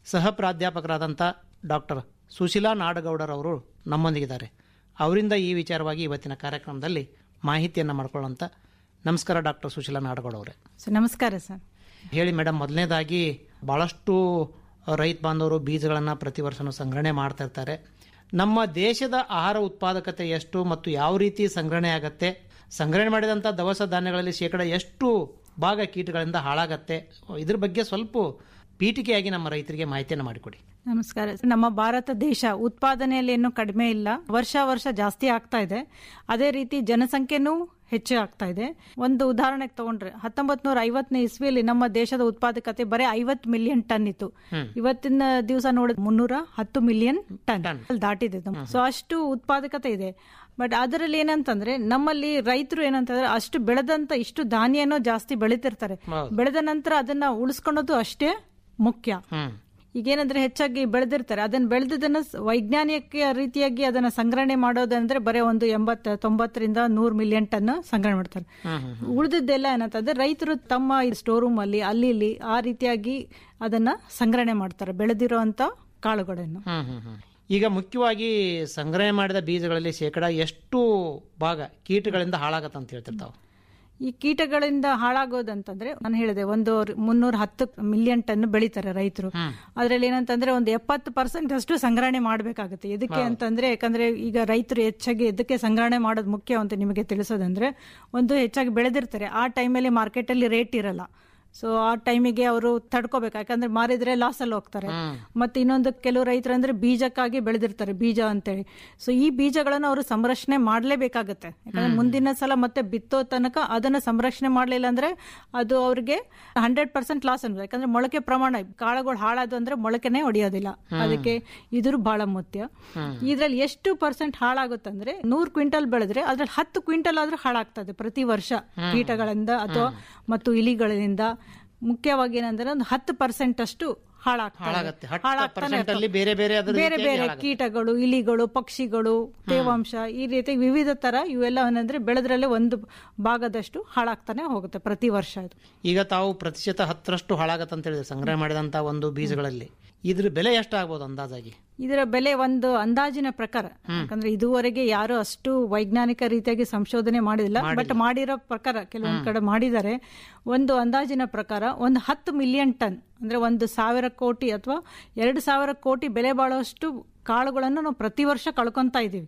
ಸಹ ಪ್ರಾಧ್ಯಾಪಕರಾದಂಥ ಡಾಕ್ಟರ್ ಸುಶೀಲಾ ನಾಡಗೌಡರವರು ನಮ್ಮೊಂದಿಗಿದ್ದಾರೆ ಅವರಿಂದ ಈ ವಿಚಾರವಾಗಿ ಇವತ್ತಿನ ಕಾರ್ಯಕ್ರಮದಲ್ಲಿ ಮಾಹಿತಿಯನ್ನು ಮಾಡ್ಕೊಳ್ಳೋಂಥ ನಮಸ್ಕಾರ ಡಾಕ್ಟರ್ ಸುಶೀಲಾ ನಾಡಗೌಡ ಅವರೇ
ಸರ್ ನಮಸ್ಕಾರ ಸರ್
ಹೇಳಿ ಮೇಡಮ್ ಮೊದಲನೇದಾಗಿ ಭಾಳಷ್ಟು ರೈತ ಬಾಂಧವರು ಬೀಜಗಳನ್ನು ಪ್ರತಿ ವರ್ಷನೂ ಸಂಗ್ರಹಣೆ ಮಾಡ್ತಾ ಇರ್ತಾರೆ ನಮ್ಮ ದೇಶದ ಆಹಾರ ಉತ್ಪಾದಕತೆ ಎಷ್ಟು ಮತ್ತು ಯಾವ ರೀತಿ ಸಂಗ್ರಹಣೆ ಆಗತ್ತೆ ಸಂಗ್ರಹಣೆ ಮಾಡಿದಂಥ ದವಸ ಧಾನ್ಯಗಳಲ್ಲಿ ಶೇಕಡ ಎಷ್ಟು ಭಾಗ ಕೀಟಗಳಿಂದ ಹಾಳಾಗತ್ತೆ ಇದ್ರ ಬಗ್ಗೆ ಸ್ವಲ್ಪ ಪೀಠಿಕೆಯಾಗಿ ನಮ್ಮ ರೈತರಿಗೆ ಮಾಹಿತಿಯನ್ನು ಮಾಡಿಕೊಡಿ
ನಮಸ್ಕಾರ ನಮ್ಮ ಭಾರತ ದೇಶ ಉತ್ಪಾದನೆಯಲ್ಲಿ ಏನು ಕಡಿಮೆ ಇಲ್ಲ ವರ್ಷ ವರ್ಷ ಜಾಸ್ತಿ ಆಗ್ತಾ ಇದೆ ಅದೇ ರೀತಿ ಜನಸಂಖ್ಯೆನೂ ಹೆಚ್ಚು ಆಗ್ತಾ ಇದೆ ಒಂದು ಉದಾಹರಣೆಗೆ ತಗೊಂಡ್ರೆ ಹತ್ತೊಂಬತ್ ನೂರ ಐವತ್ತನೇ ಇಸ್ವಿಯಲ್ಲಿ ನಮ್ಮ ದೇಶದ ಉತ್ಪಾದಕತೆ ಬರೀ ಐವತ್ ಮಿಲಿಯನ್ ಟನ್ ಇತ್ತು ಇವತ್ತಿನ ದಿವಸ ನೋಡಿದ್ರೆ ಮುನ್ನೂರ ಹತ್ತು ಮಿಲಿಯನ್ ಟನ್ ದಾಟಿದೆ ಸೊ ಅಷ್ಟು ಉತ್ಪಾದಕತೆ ಇದೆ ಬಟ್ ಅದರಲ್ಲಿ ಏನಂತಂದ್ರೆ ನಮ್ಮಲ್ಲಿ ರೈತರು ಏನಂತಂದ್ರೆ ಅಷ್ಟು ಬೆಳೆದಂತ ಇಷ್ಟು ಧಾನ್ಯನೂ ಜಾಸ್ತಿ ಬೆಳಿತಿರ್ತಾರೆ ಬೆಳೆದ ನಂತರ ಅದನ್ನ ಉಳಿಸ್ಕೊಳ್ಳೋದು ಅಷ್ಟೇ ಮುಖ್ಯ ಈಗೇನಂದ್ರೆ ಹೆಚ್ಚಾಗಿ ಬೆಳೆದಿರ್ತಾರೆ ಅದನ್ನ ಬೆಳೆದದನ್ನ ಸ್- ವೈಜ್ಞಾನಿಕ ರೀತಿಯಾಗಿ ಅದನ್ನ ಸಂಗ್ರಹಣೆ ಮಾಡೋದಂದ್ರೆ ಬರೀ ಒಂದು ಎಂಬತ್ತ ತೊಂಬತ್ತರಿಂದ ನೂರ್ ಮಿಲಿಯನ್ ಟನ್ ಸಂಗ್ರಹಣೆ ಮಾಡ್ತಾರೆ ಉಳಿದಿದ್ದೆಲ್ಲ ಏನಂತಂದ್ರೆ ರೈತರು ತಮ್ಮ ಸ್ಟೋರ್ ರೂಮ್ ಅಲ್ಲಿ ಅಲ್ಲಿ ಇಲ್ಲಿ ಆ ರೀತಿಯಾಗಿ ಅದನ್ನ ಸಂಗ್ರಹಣೆ ಮಾಡ್ತಾರೆ ಬೆಳೆದಿರುವಂತ ಕಾಳುಗಳನ್ನು
ಹ್ಮ್ ಹ್ಮ್ ಹ್ಮ್. ಈಗ ಮುಖ್ಯವಾಗಿ ಸಂಗ್ರಹಣೆ ಮಾಡಿದ ಬೀಜಗಳಲ್ಲಿ ಶೇಕಡ ಎಷ್ಟು ಭಾಗ ಕೀಟಗಳಿಂದ ಹಾಳಾಗತ್ತೆ ಅಂತ ಹೇಳ್ತಿರ್ತಾವ
ಈ ಕೀಟಗಳಿಂದ ಹಾಳಾಗೋದಂತಂದ್ರೆ ನಾನು ಹೇಳಿದೆ ಒಂದು ಮುನ್ನೂರ ಹತ್ತು ಮಿಲಿಯನ್ ಟನ್ ಬೆಳಿತಾರೆ ರೈತರು ಅದ್ರಲ್ಲಿ ಏನಂತಂದ್ರೆ ಒಂದು ಎಪ್ಪತ್ತು ಪರ್ಸೆಂಟ್ ಅಷ್ಟು ಸಂಗ್ರಹಣೆ ಮಾಡಬೇಕಾಗುತ್ತೆ ಎದಕ್ಕೆ ಅಂತಂದ್ರೆ ಯಾಕಂದ್ರೆ ಈಗ ರೈತರು ಹೆಚ್ಚಾಗಿ ಎದಕ್ಕೆ ಸಂಗ್ರಹಣೆ ಮಾಡೋದು ಮುಖ್ಯ ಅಂತ ನಿಮಗೆ ತಿಳಿಸೋದಂದ್ರೆ ಒಂದು ಹೆಚ್ಚಾಗಿ ಬೆಳೆದಿರ್ತಾರೆ ಆ ಟೈಮಲ್ಲಿ ಮಾರ್ಕೆಟಲ್ಲಿ ರೇಟ್ ಇರಲ್ಲ ಸೊ ಆ ಟೈಮಿಗೆ ಅವರು ತಡ್ಕೋಬೇಕು ಯಾಕಂದ್ರೆ ಮಾರಿದ್ರೆ ಲಾಸ್ ಅಲ್ಲಿ ಹೋಗ್ತಾರೆ ಮತ್ತೆ ಇನ್ನೊಂದು ಕೆಲವು ರೈತರು ಅಂದ್ರೆ ಬೀಜಕ್ಕಾಗಿ ಬೆಳೆದಿರ್ತಾರೆ ಬೀಜ ಅಂತೇಳಿ ಸೊ ಈ ಬೀಜಗಳನ್ನು ಅವರು ಸಂರಕ್ಷಣೆ ಮಾಡಲೇಬೇಕಾಗತ್ತೆ ಯಾಕಂದ್ರೆ ಮುಂದಿನ ಸಲ ಮತ್ತೆ ಬಿತ್ತೋ ತನಕ ಅದನ್ನ ಸಂರಕ್ಷಣೆ ಮಾಡಲಿಲ್ಲ ಅಂದ್ರೆ ಅದು ಅವ್ರಿಗೆ ಹಂಡ್ರೆಡ್ ಪರ್ಸೆಂಟ್ ಲಾಸ್ ಅನ್ಬೋದು ಯಾಕಂದ್ರೆ ಮೊಳಕೆ ಪ್ರಮಾಣ ಕಾಳುಗಳು ಹಾಳಾದು ಅಂದ್ರೆ ಮೊಳಕೆನೆ ಹೊಡೆಯೋದಿಲ್ಲ ಅದಕ್ಕೆ ಇದ್ರ ಬಹಳ ಮುಖ್ಯ ಇದ್ರಲ್ಲಿ ಎಷ್ಟು ಪರ್ಸೆಂಟ್ ಹಾಳಾಗುತ್ತಂದ್ರೆ ನೂರ್ ಕ್ವಿಂಟಲ್ ಬೆಳೆದ್ರೆ ಅದ್ರಲ್ಲಿ ಹತ್ತು ಕ್ವಿಂಟಲ್ ಆದ್ರೂ ಹಾಳಾಗ್ತದೆ ಪ್ರತಿ ವರ್ಷ ಕೀಟಗಳಿಂದ ಅಥವಾ ಮತ್ತು ಇಲಿಗಳಿಂದ ಮುಖ್ಯವಾಗಿ ಏನಂದ್ರೆ ಒಂದು ಹತ್ತು ಪರ್ಸೆಂಟ್ ಅಷ್ಟು ಹಾಳಾಗ್ತದೆ.
ಹಾಳಾಗತ್ತೆ. ಹತ್ತು
ಹಾಳಾಗ್ತಾನೆ
percent ಅಲ್ಲಿ ಬೇರೆ ಬೇರೆ ಅದ್ರ
ಬೇರೆ
ರೀತಿಯಾಗಿ
ಬೇರೆ
ಹಾಳಾಗತ್ತೆ.
ಕೀಟಗಳು ಇಲಿಗಳು ಪಕ್ಷಿಗಳು ತೇವಾಂಶ ಈ ರೀತಿ ವಿವಿಧ ತರ ಇವೆಲ್ಲ ಏನಂದ್ರೆ ಬೆಳೆದ್ರಲ್ಲೇ ಒಂದು ಭಾಗದಷ್ಟು ಹಾಳಾಗ್ತಾನೆ ಹೋಗುತ್ತೆ ಪ್ರತಿ ವರ್ಷ ಇದು
ಈಗ ತಾವು ಪ್ರತಿಶತ ಹತ್ತರಷ್ಟು ಹಾಳಾಗತ್ತೆ ಅಂತ ಹೇಳಿದ್ರೆ ಸಂಗ್ರಹ ಮಾಡಿದಂತ ಒಂದು ಬೀಜಗಳಲ್ಲಿ ಇದ್ರ ಬೆಲೆ ಎಷ್ಟಾಗ್ಬೋದು ಅಂದಾಜಾಗಿ
ಇದರ ಬೆಲೆ ಒಂದು ಅಂದಾಜಿನ ಪ್ರಕಾರ ಯಾಕಂದ್ರೆ ಇದುವರೆಗೆ ಯಾರು ಅಷ್ಟು ವೈಜ್ಞಾನಿಕ ರೀತಿಯಾಗಿ ಸಂಶೋಧನೆ ಮಾಡಿಲ್ಲ ಬಟ್ ಮಾಡಿರೋ ಪ್ರಕಾರ ಕೆಲವೊಂದ್ ಕಡೆ ಮಾಡಿದ್ದಾರೆ ಒಂದು ಅಂದಾಜಿನ ಪ್ರಕಾರ ಒಂದು ಹತ್ತು ಮಿಲಿಯನ್ ಟನ್ ಅಂದ್ರೆ ಒಂದು ಸಾವಿರ ಕೋಟಿ ಅಥವಾ ಎರಡು ಸಾವಿರ ಕೋಟಿ ಬೆಲೆ ಬಾಳುವಷ್ಟು ಕಾಳುಗಳನ್ನು ನಾವು ಪ್ರತಿ ವರ್ಷ ಕಳ್ಕೊಂತಾ ಇದೀವಿ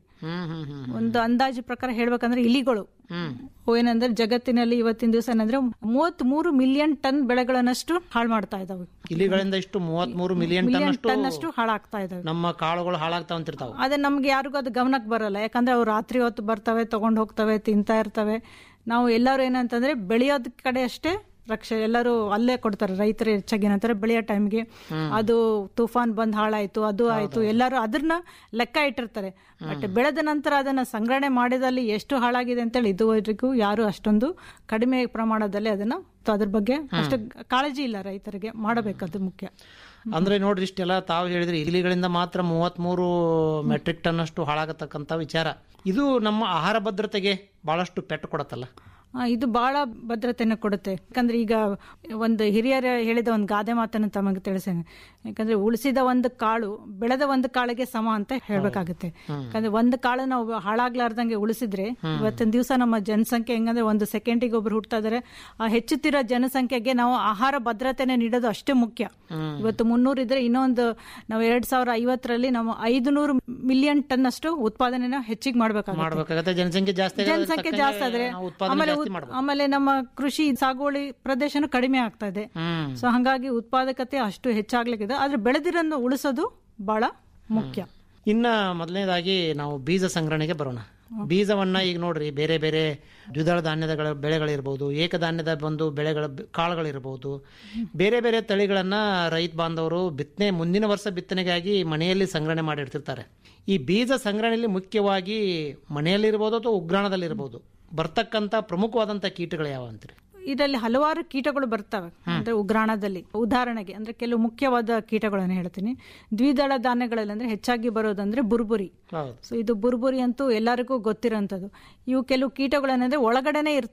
ಒಂದು ಅಂದಾಜು ಪ್ರಕಾರ ಹೇಳ್ಬೇಕಂದ್ರೆ ಇಲಿಗಳು ಅವು ಏನಂದ್ರೆ ಜಗತ್ತಿನಲ್ಲಿ ಇವತ್ತಿನ ದಿವಸ ಏನಂದ್ರೆ ಮೂವತ್ತ್ ಮೂರು ಮಿಲಿಯನ್ ಟನ್ ಬೆಳೆಗಳನ್ನಷ್ಟು ಹಾಳು ಮಾಡ್ತಾ ಇದಾವೆ
ಇಲಿಗಳಿಂದ ಇಷ್ಟು ಮೂವತ್ಮೂರು ಮಿಲಿಯನ್ ಟನ್
ಮಿಲಿಯನ್
ಅಷ್ಟು
ಟನ್ ಅಷ್ಟು ಹಾಳಾಗ್ತಾ ಇದಾವೆ
ನಮ್ಮ ಕಾಳುಗಳು ಹಾಳಾಗ್ತಾವ ಅಂತಿರ್ತಾವ
ಅದೇ ನಮ್ಗೆ ಯಾರಿಗೂ ಅದು ಗಮನಕ್ಕೆ ಬರಲ್ಲ ಯಾಕಂದ್ರೆ ಅವ್ರು ರಾತ್ರಿ ಹೊತ್ತು ಬರ್ತವೆ ತಗೊಂಡ್ ಹೋಗ್ತವೆ ತಿಂತಾ ಇರ್ತವೆ ನಾವು ಎಲ್ಲರೂ ಏನಂತಂದ್ರೆ ಬೆಳೆಯೋದ್ ಕಡೆ ಅಷ್ಟೇ ರಕ್ಷೆ ಎಲ್ಲರೂ ಅಲ್ಲೇ ಕೊಡ್ತಾರೆ ರೈತರು ಹೆಚ್ಚಾಗಿ ಏನಂತಾರೆ ಬೆಳೆಯೋ ಟೈಮ್ಗೆ ಅದು ತುಫಾನ್ ಬಂದ್ ಹಾಳಾಯ್ತು ಅದು ಆಯ್ತು ಎಲ್ಲರೂ ಅದನ್ನ ಲೆಕ್ಕ ಇಟ್ಟಿರ್ತಾರೆ ಬಟ್ ಬೆಳೆದ ನಂತರ ಅದನ್ನ ಸಂಗ್ರಹಣೆ ಮಾಡಿದಲ್ಲಿ ಎಷ್ಟು ಹಾಳಾಗಿದೆ ಅಂತೇಳಿ ಇದುವರೆಗೂ ಯಾರು ಅಷ್ಟೊಂದು ಕಡಿಮೆ ಪ್ರಮಾಣದಲ್ಲಿ ಅದನ್ನ ಅದ್ರ ಬಗ್ಗೆ ಅಷ್ಟು ಕಾಳಜಿ ಇಲ್ಲ ರೈತರಿಗೆ ಮಾಡಬೇಕದು ಮುಖ್ಯ
ಅಂದ್ರೆ ನೋಡ್ರಿ ಇಷ್ಟೆಲ್ಲ ತಾವು ಹೇಳಿದ್ರಿ ಇಲಿಗಳಿಂದ ಮಾತ್ರ ಮೂವತ್ಮೂರು ಮೆಟ್ರಿಕ್ ಟನ್ ಅಷ್ಟು ಹಾಳಾಗತಕ್ಕಂತ ವಿಚಾರ ಇದು ನಮ್ಮ ಆಹಾರ ಭದ್ರತೆಗೆ ಬಹಳಷ್ಟು ಪೆಟ್ಟು ಕೊಡತ್ತಲ್ಲ
ಆ, ಇದು ಬಹಳ ಭದ್ರತೆಯನ್ನು ಕೊಡುತ್ತೆ ಯಾಕಂದ್ರೆ ಈಗ ಒಂದು ಹಿರಿಯರ ಹೇಳಿದ ಒಂದು ಗಾದೆ ಮಾತನ್ನು ತಮಗೆ ತಿಳಿಸ್ತೇನೆ ಯಾಕಂದ್ರೆ ಉಳಿಸಿದ ಒಂದು ಕಾಳು ಬೆಳೆದ ಒಂದು ಕಾಳಿಗೆ ಸಮ ಅಂತ ಹೇಳ್ಬೇಕಾಗುತ್ತೆ ಯಾಕಂದ್ರೆ ಒಂದು ಕಾಳು ನಾವು ಹಾಳಾಗ್ಲಾರ್ದಂಗೆ ಉಳಿಸಿದ್ರೆ ಇವತ್ತಿನ ದಿವಸ ನಮ್ಮ ಜನಸಂಖ್ಯೆ ಹೆಂಗಂದ್ರೆ ಒಂದು ಸೆಕೆಂಡಿಗೆ ಒಬ್ರು ಹುಡ್ತಾ ಇದಾರೆ ಆ ಹೆಚ್ಚುತ್ತಿರೋ ಜನಸಂಖ್ಯೆಗೆ ನಾವು ಆಹಾರ ಭದ್ರತೆನೆ ನೀಡೋದು ಅಷ್ಟೇ ಮುಖ್ಯ ಇವತ್ತು ಮುನ್ನೂರು ಇದ್ರೆ ಇನ್ನೊಂದು ನಾವು ಎರಡ್ ಸಾವಿರ ಐವತ್ತರಲ್ಲಿ ನಾವು ಐದು ನೂರು ಮಿಲಿಯನ್ ಟನ್ ಅಷ್ಟು ಉತ್ಪಾದನೆನ ಹೆಚ್ಚಿಗೆ ಮಾಡ್ಬೇಕಾಗುತ್ತೆ
ಮಾಡ್ಬೇಕಾಗತ್ತೆ ಜನಸಂಖ್ಯೆ ಜಾಸ್ತಿ ಆಗೋದ್ರ
ಜನಸಂಖ್ಯೆ
ತಕ್ಕಂಗೆ
ಜಾಸ್ತಿ ಆದ್ರೆ
ನಾವು ಉತ್ಪಾದನೆ
ಆಮೇಲೆ
ಜಾಸ್ತಿ
ಉತ್-
ಮಾಡ್ಬೇಕು.
ಆಮೇಲೆ ನಮ್ಮ ಕೃಷಿ ಸಾಗುವಳಿ ಪ್ರದೇಶನು ಕಡಿಮೆ ಆಗ್ತಾ ಇದೆ
ಹ್ಮ್.
ಸೊ ಹಂಗಾಗಿ ಉತ್ಪಾದಕತೆ ಅಷ್ಟು ಹೆಚ್ಚಾಗ್ಲಿಕ್ಕಿದೆ ಆದ್ರೆ ಬೆಳೆದಿರೋದನ್ನ ಉಳಿಸೋದು ಬಹಳ ಮುಖ್ಯ
ಇನ್ನ ಮೊದಲನೇದಾಗಿ ನಾವು ಬೀಜ ಸಂಗ್ರಹಣೆಗೆ ಬರೋಣ ಬೀಜವನ್ನ ಈಗ ನೋಡ್ರಿ ಬೇರೆ ಬೇರೆ ದ್ವಿದಳ ಧಾನ್ಯದ ಬೆಳೆಗಳಿರ್ಬೋದು ಏಕಧಾನ್ಯದ ಒಂದು ಬೆಳೆಗಳ ಬ- ಕಾಳುಗಳಿರ್ಬೋದು ಬೇರೆ ಬೇರೆ ತಳಿಗಳನ್ನ ರೈತ ಬಾಂಧವರು ಬಿತ್ತನೆ ಮುಂದಿನ ವರ್ಷ ಬಿತ್ತನೆಗಾಗಿ ಮನೆಯಲ್ಲಿ ಸಂಗ್ರಹಣೆ ಮಾಡಿರ್ತಿರ್ತಾರೆ ಈ ಬೀಜ ಸಂಗ್ರಹಣೆಯಲ್ಲಿ ಮುಖ್ಯವಾಗಿ ಮನೆಯಲ್ಲಿರ್ಬೋದು ಅಥವಾ ಉಗ್ರಾಣದಲ್ಲಿರ್ಬೋದು ಬರ್ತಕ್ಕಂಥ ಪ್ರಮುಖವಾದಂಥ ಕೀಟಗಳು ಯಾವ ಅಂತೀರಿ
ಇದರಲ್ಲಿ ಹಲವಾರು ಕೀಟಗಳು ಬರ್ತವೆ ಅಂದ್ರೆ ಉಗ್ರಾಣದಲ್ಲಿ ಉದಾಹರಣೆಗೆ ಅಂದ್ರೆ ಕೆಲವು ಮುಖ್ಯವಾದ ಕೀಟಗಳನ್ನು ಹೇಳ್ತೀನಿ ದ್ವಿದಳ ಧಾನ್ಯಗಳಲ್ಲಿ ಅಂದ್ರೆ ಹೆಚ್ಚಾಗಿ ಬರೋದಂದ್ರೆ ಬುರ್ಬುರಿ
ಹೌದು
ಸೊ ಇದು ಬುರ್ಬುರಿ ಅಂತೂ ಎಲ್ಲರಿಗೂ ಗೊತ್ತಿರೋಂಥದ್ದು ಇವು ಕೆಲವು ಕೀಟಗಳೇನಂದ್ರೆ ಒಳಗಡೆನೆ ಇರ್ತಾವ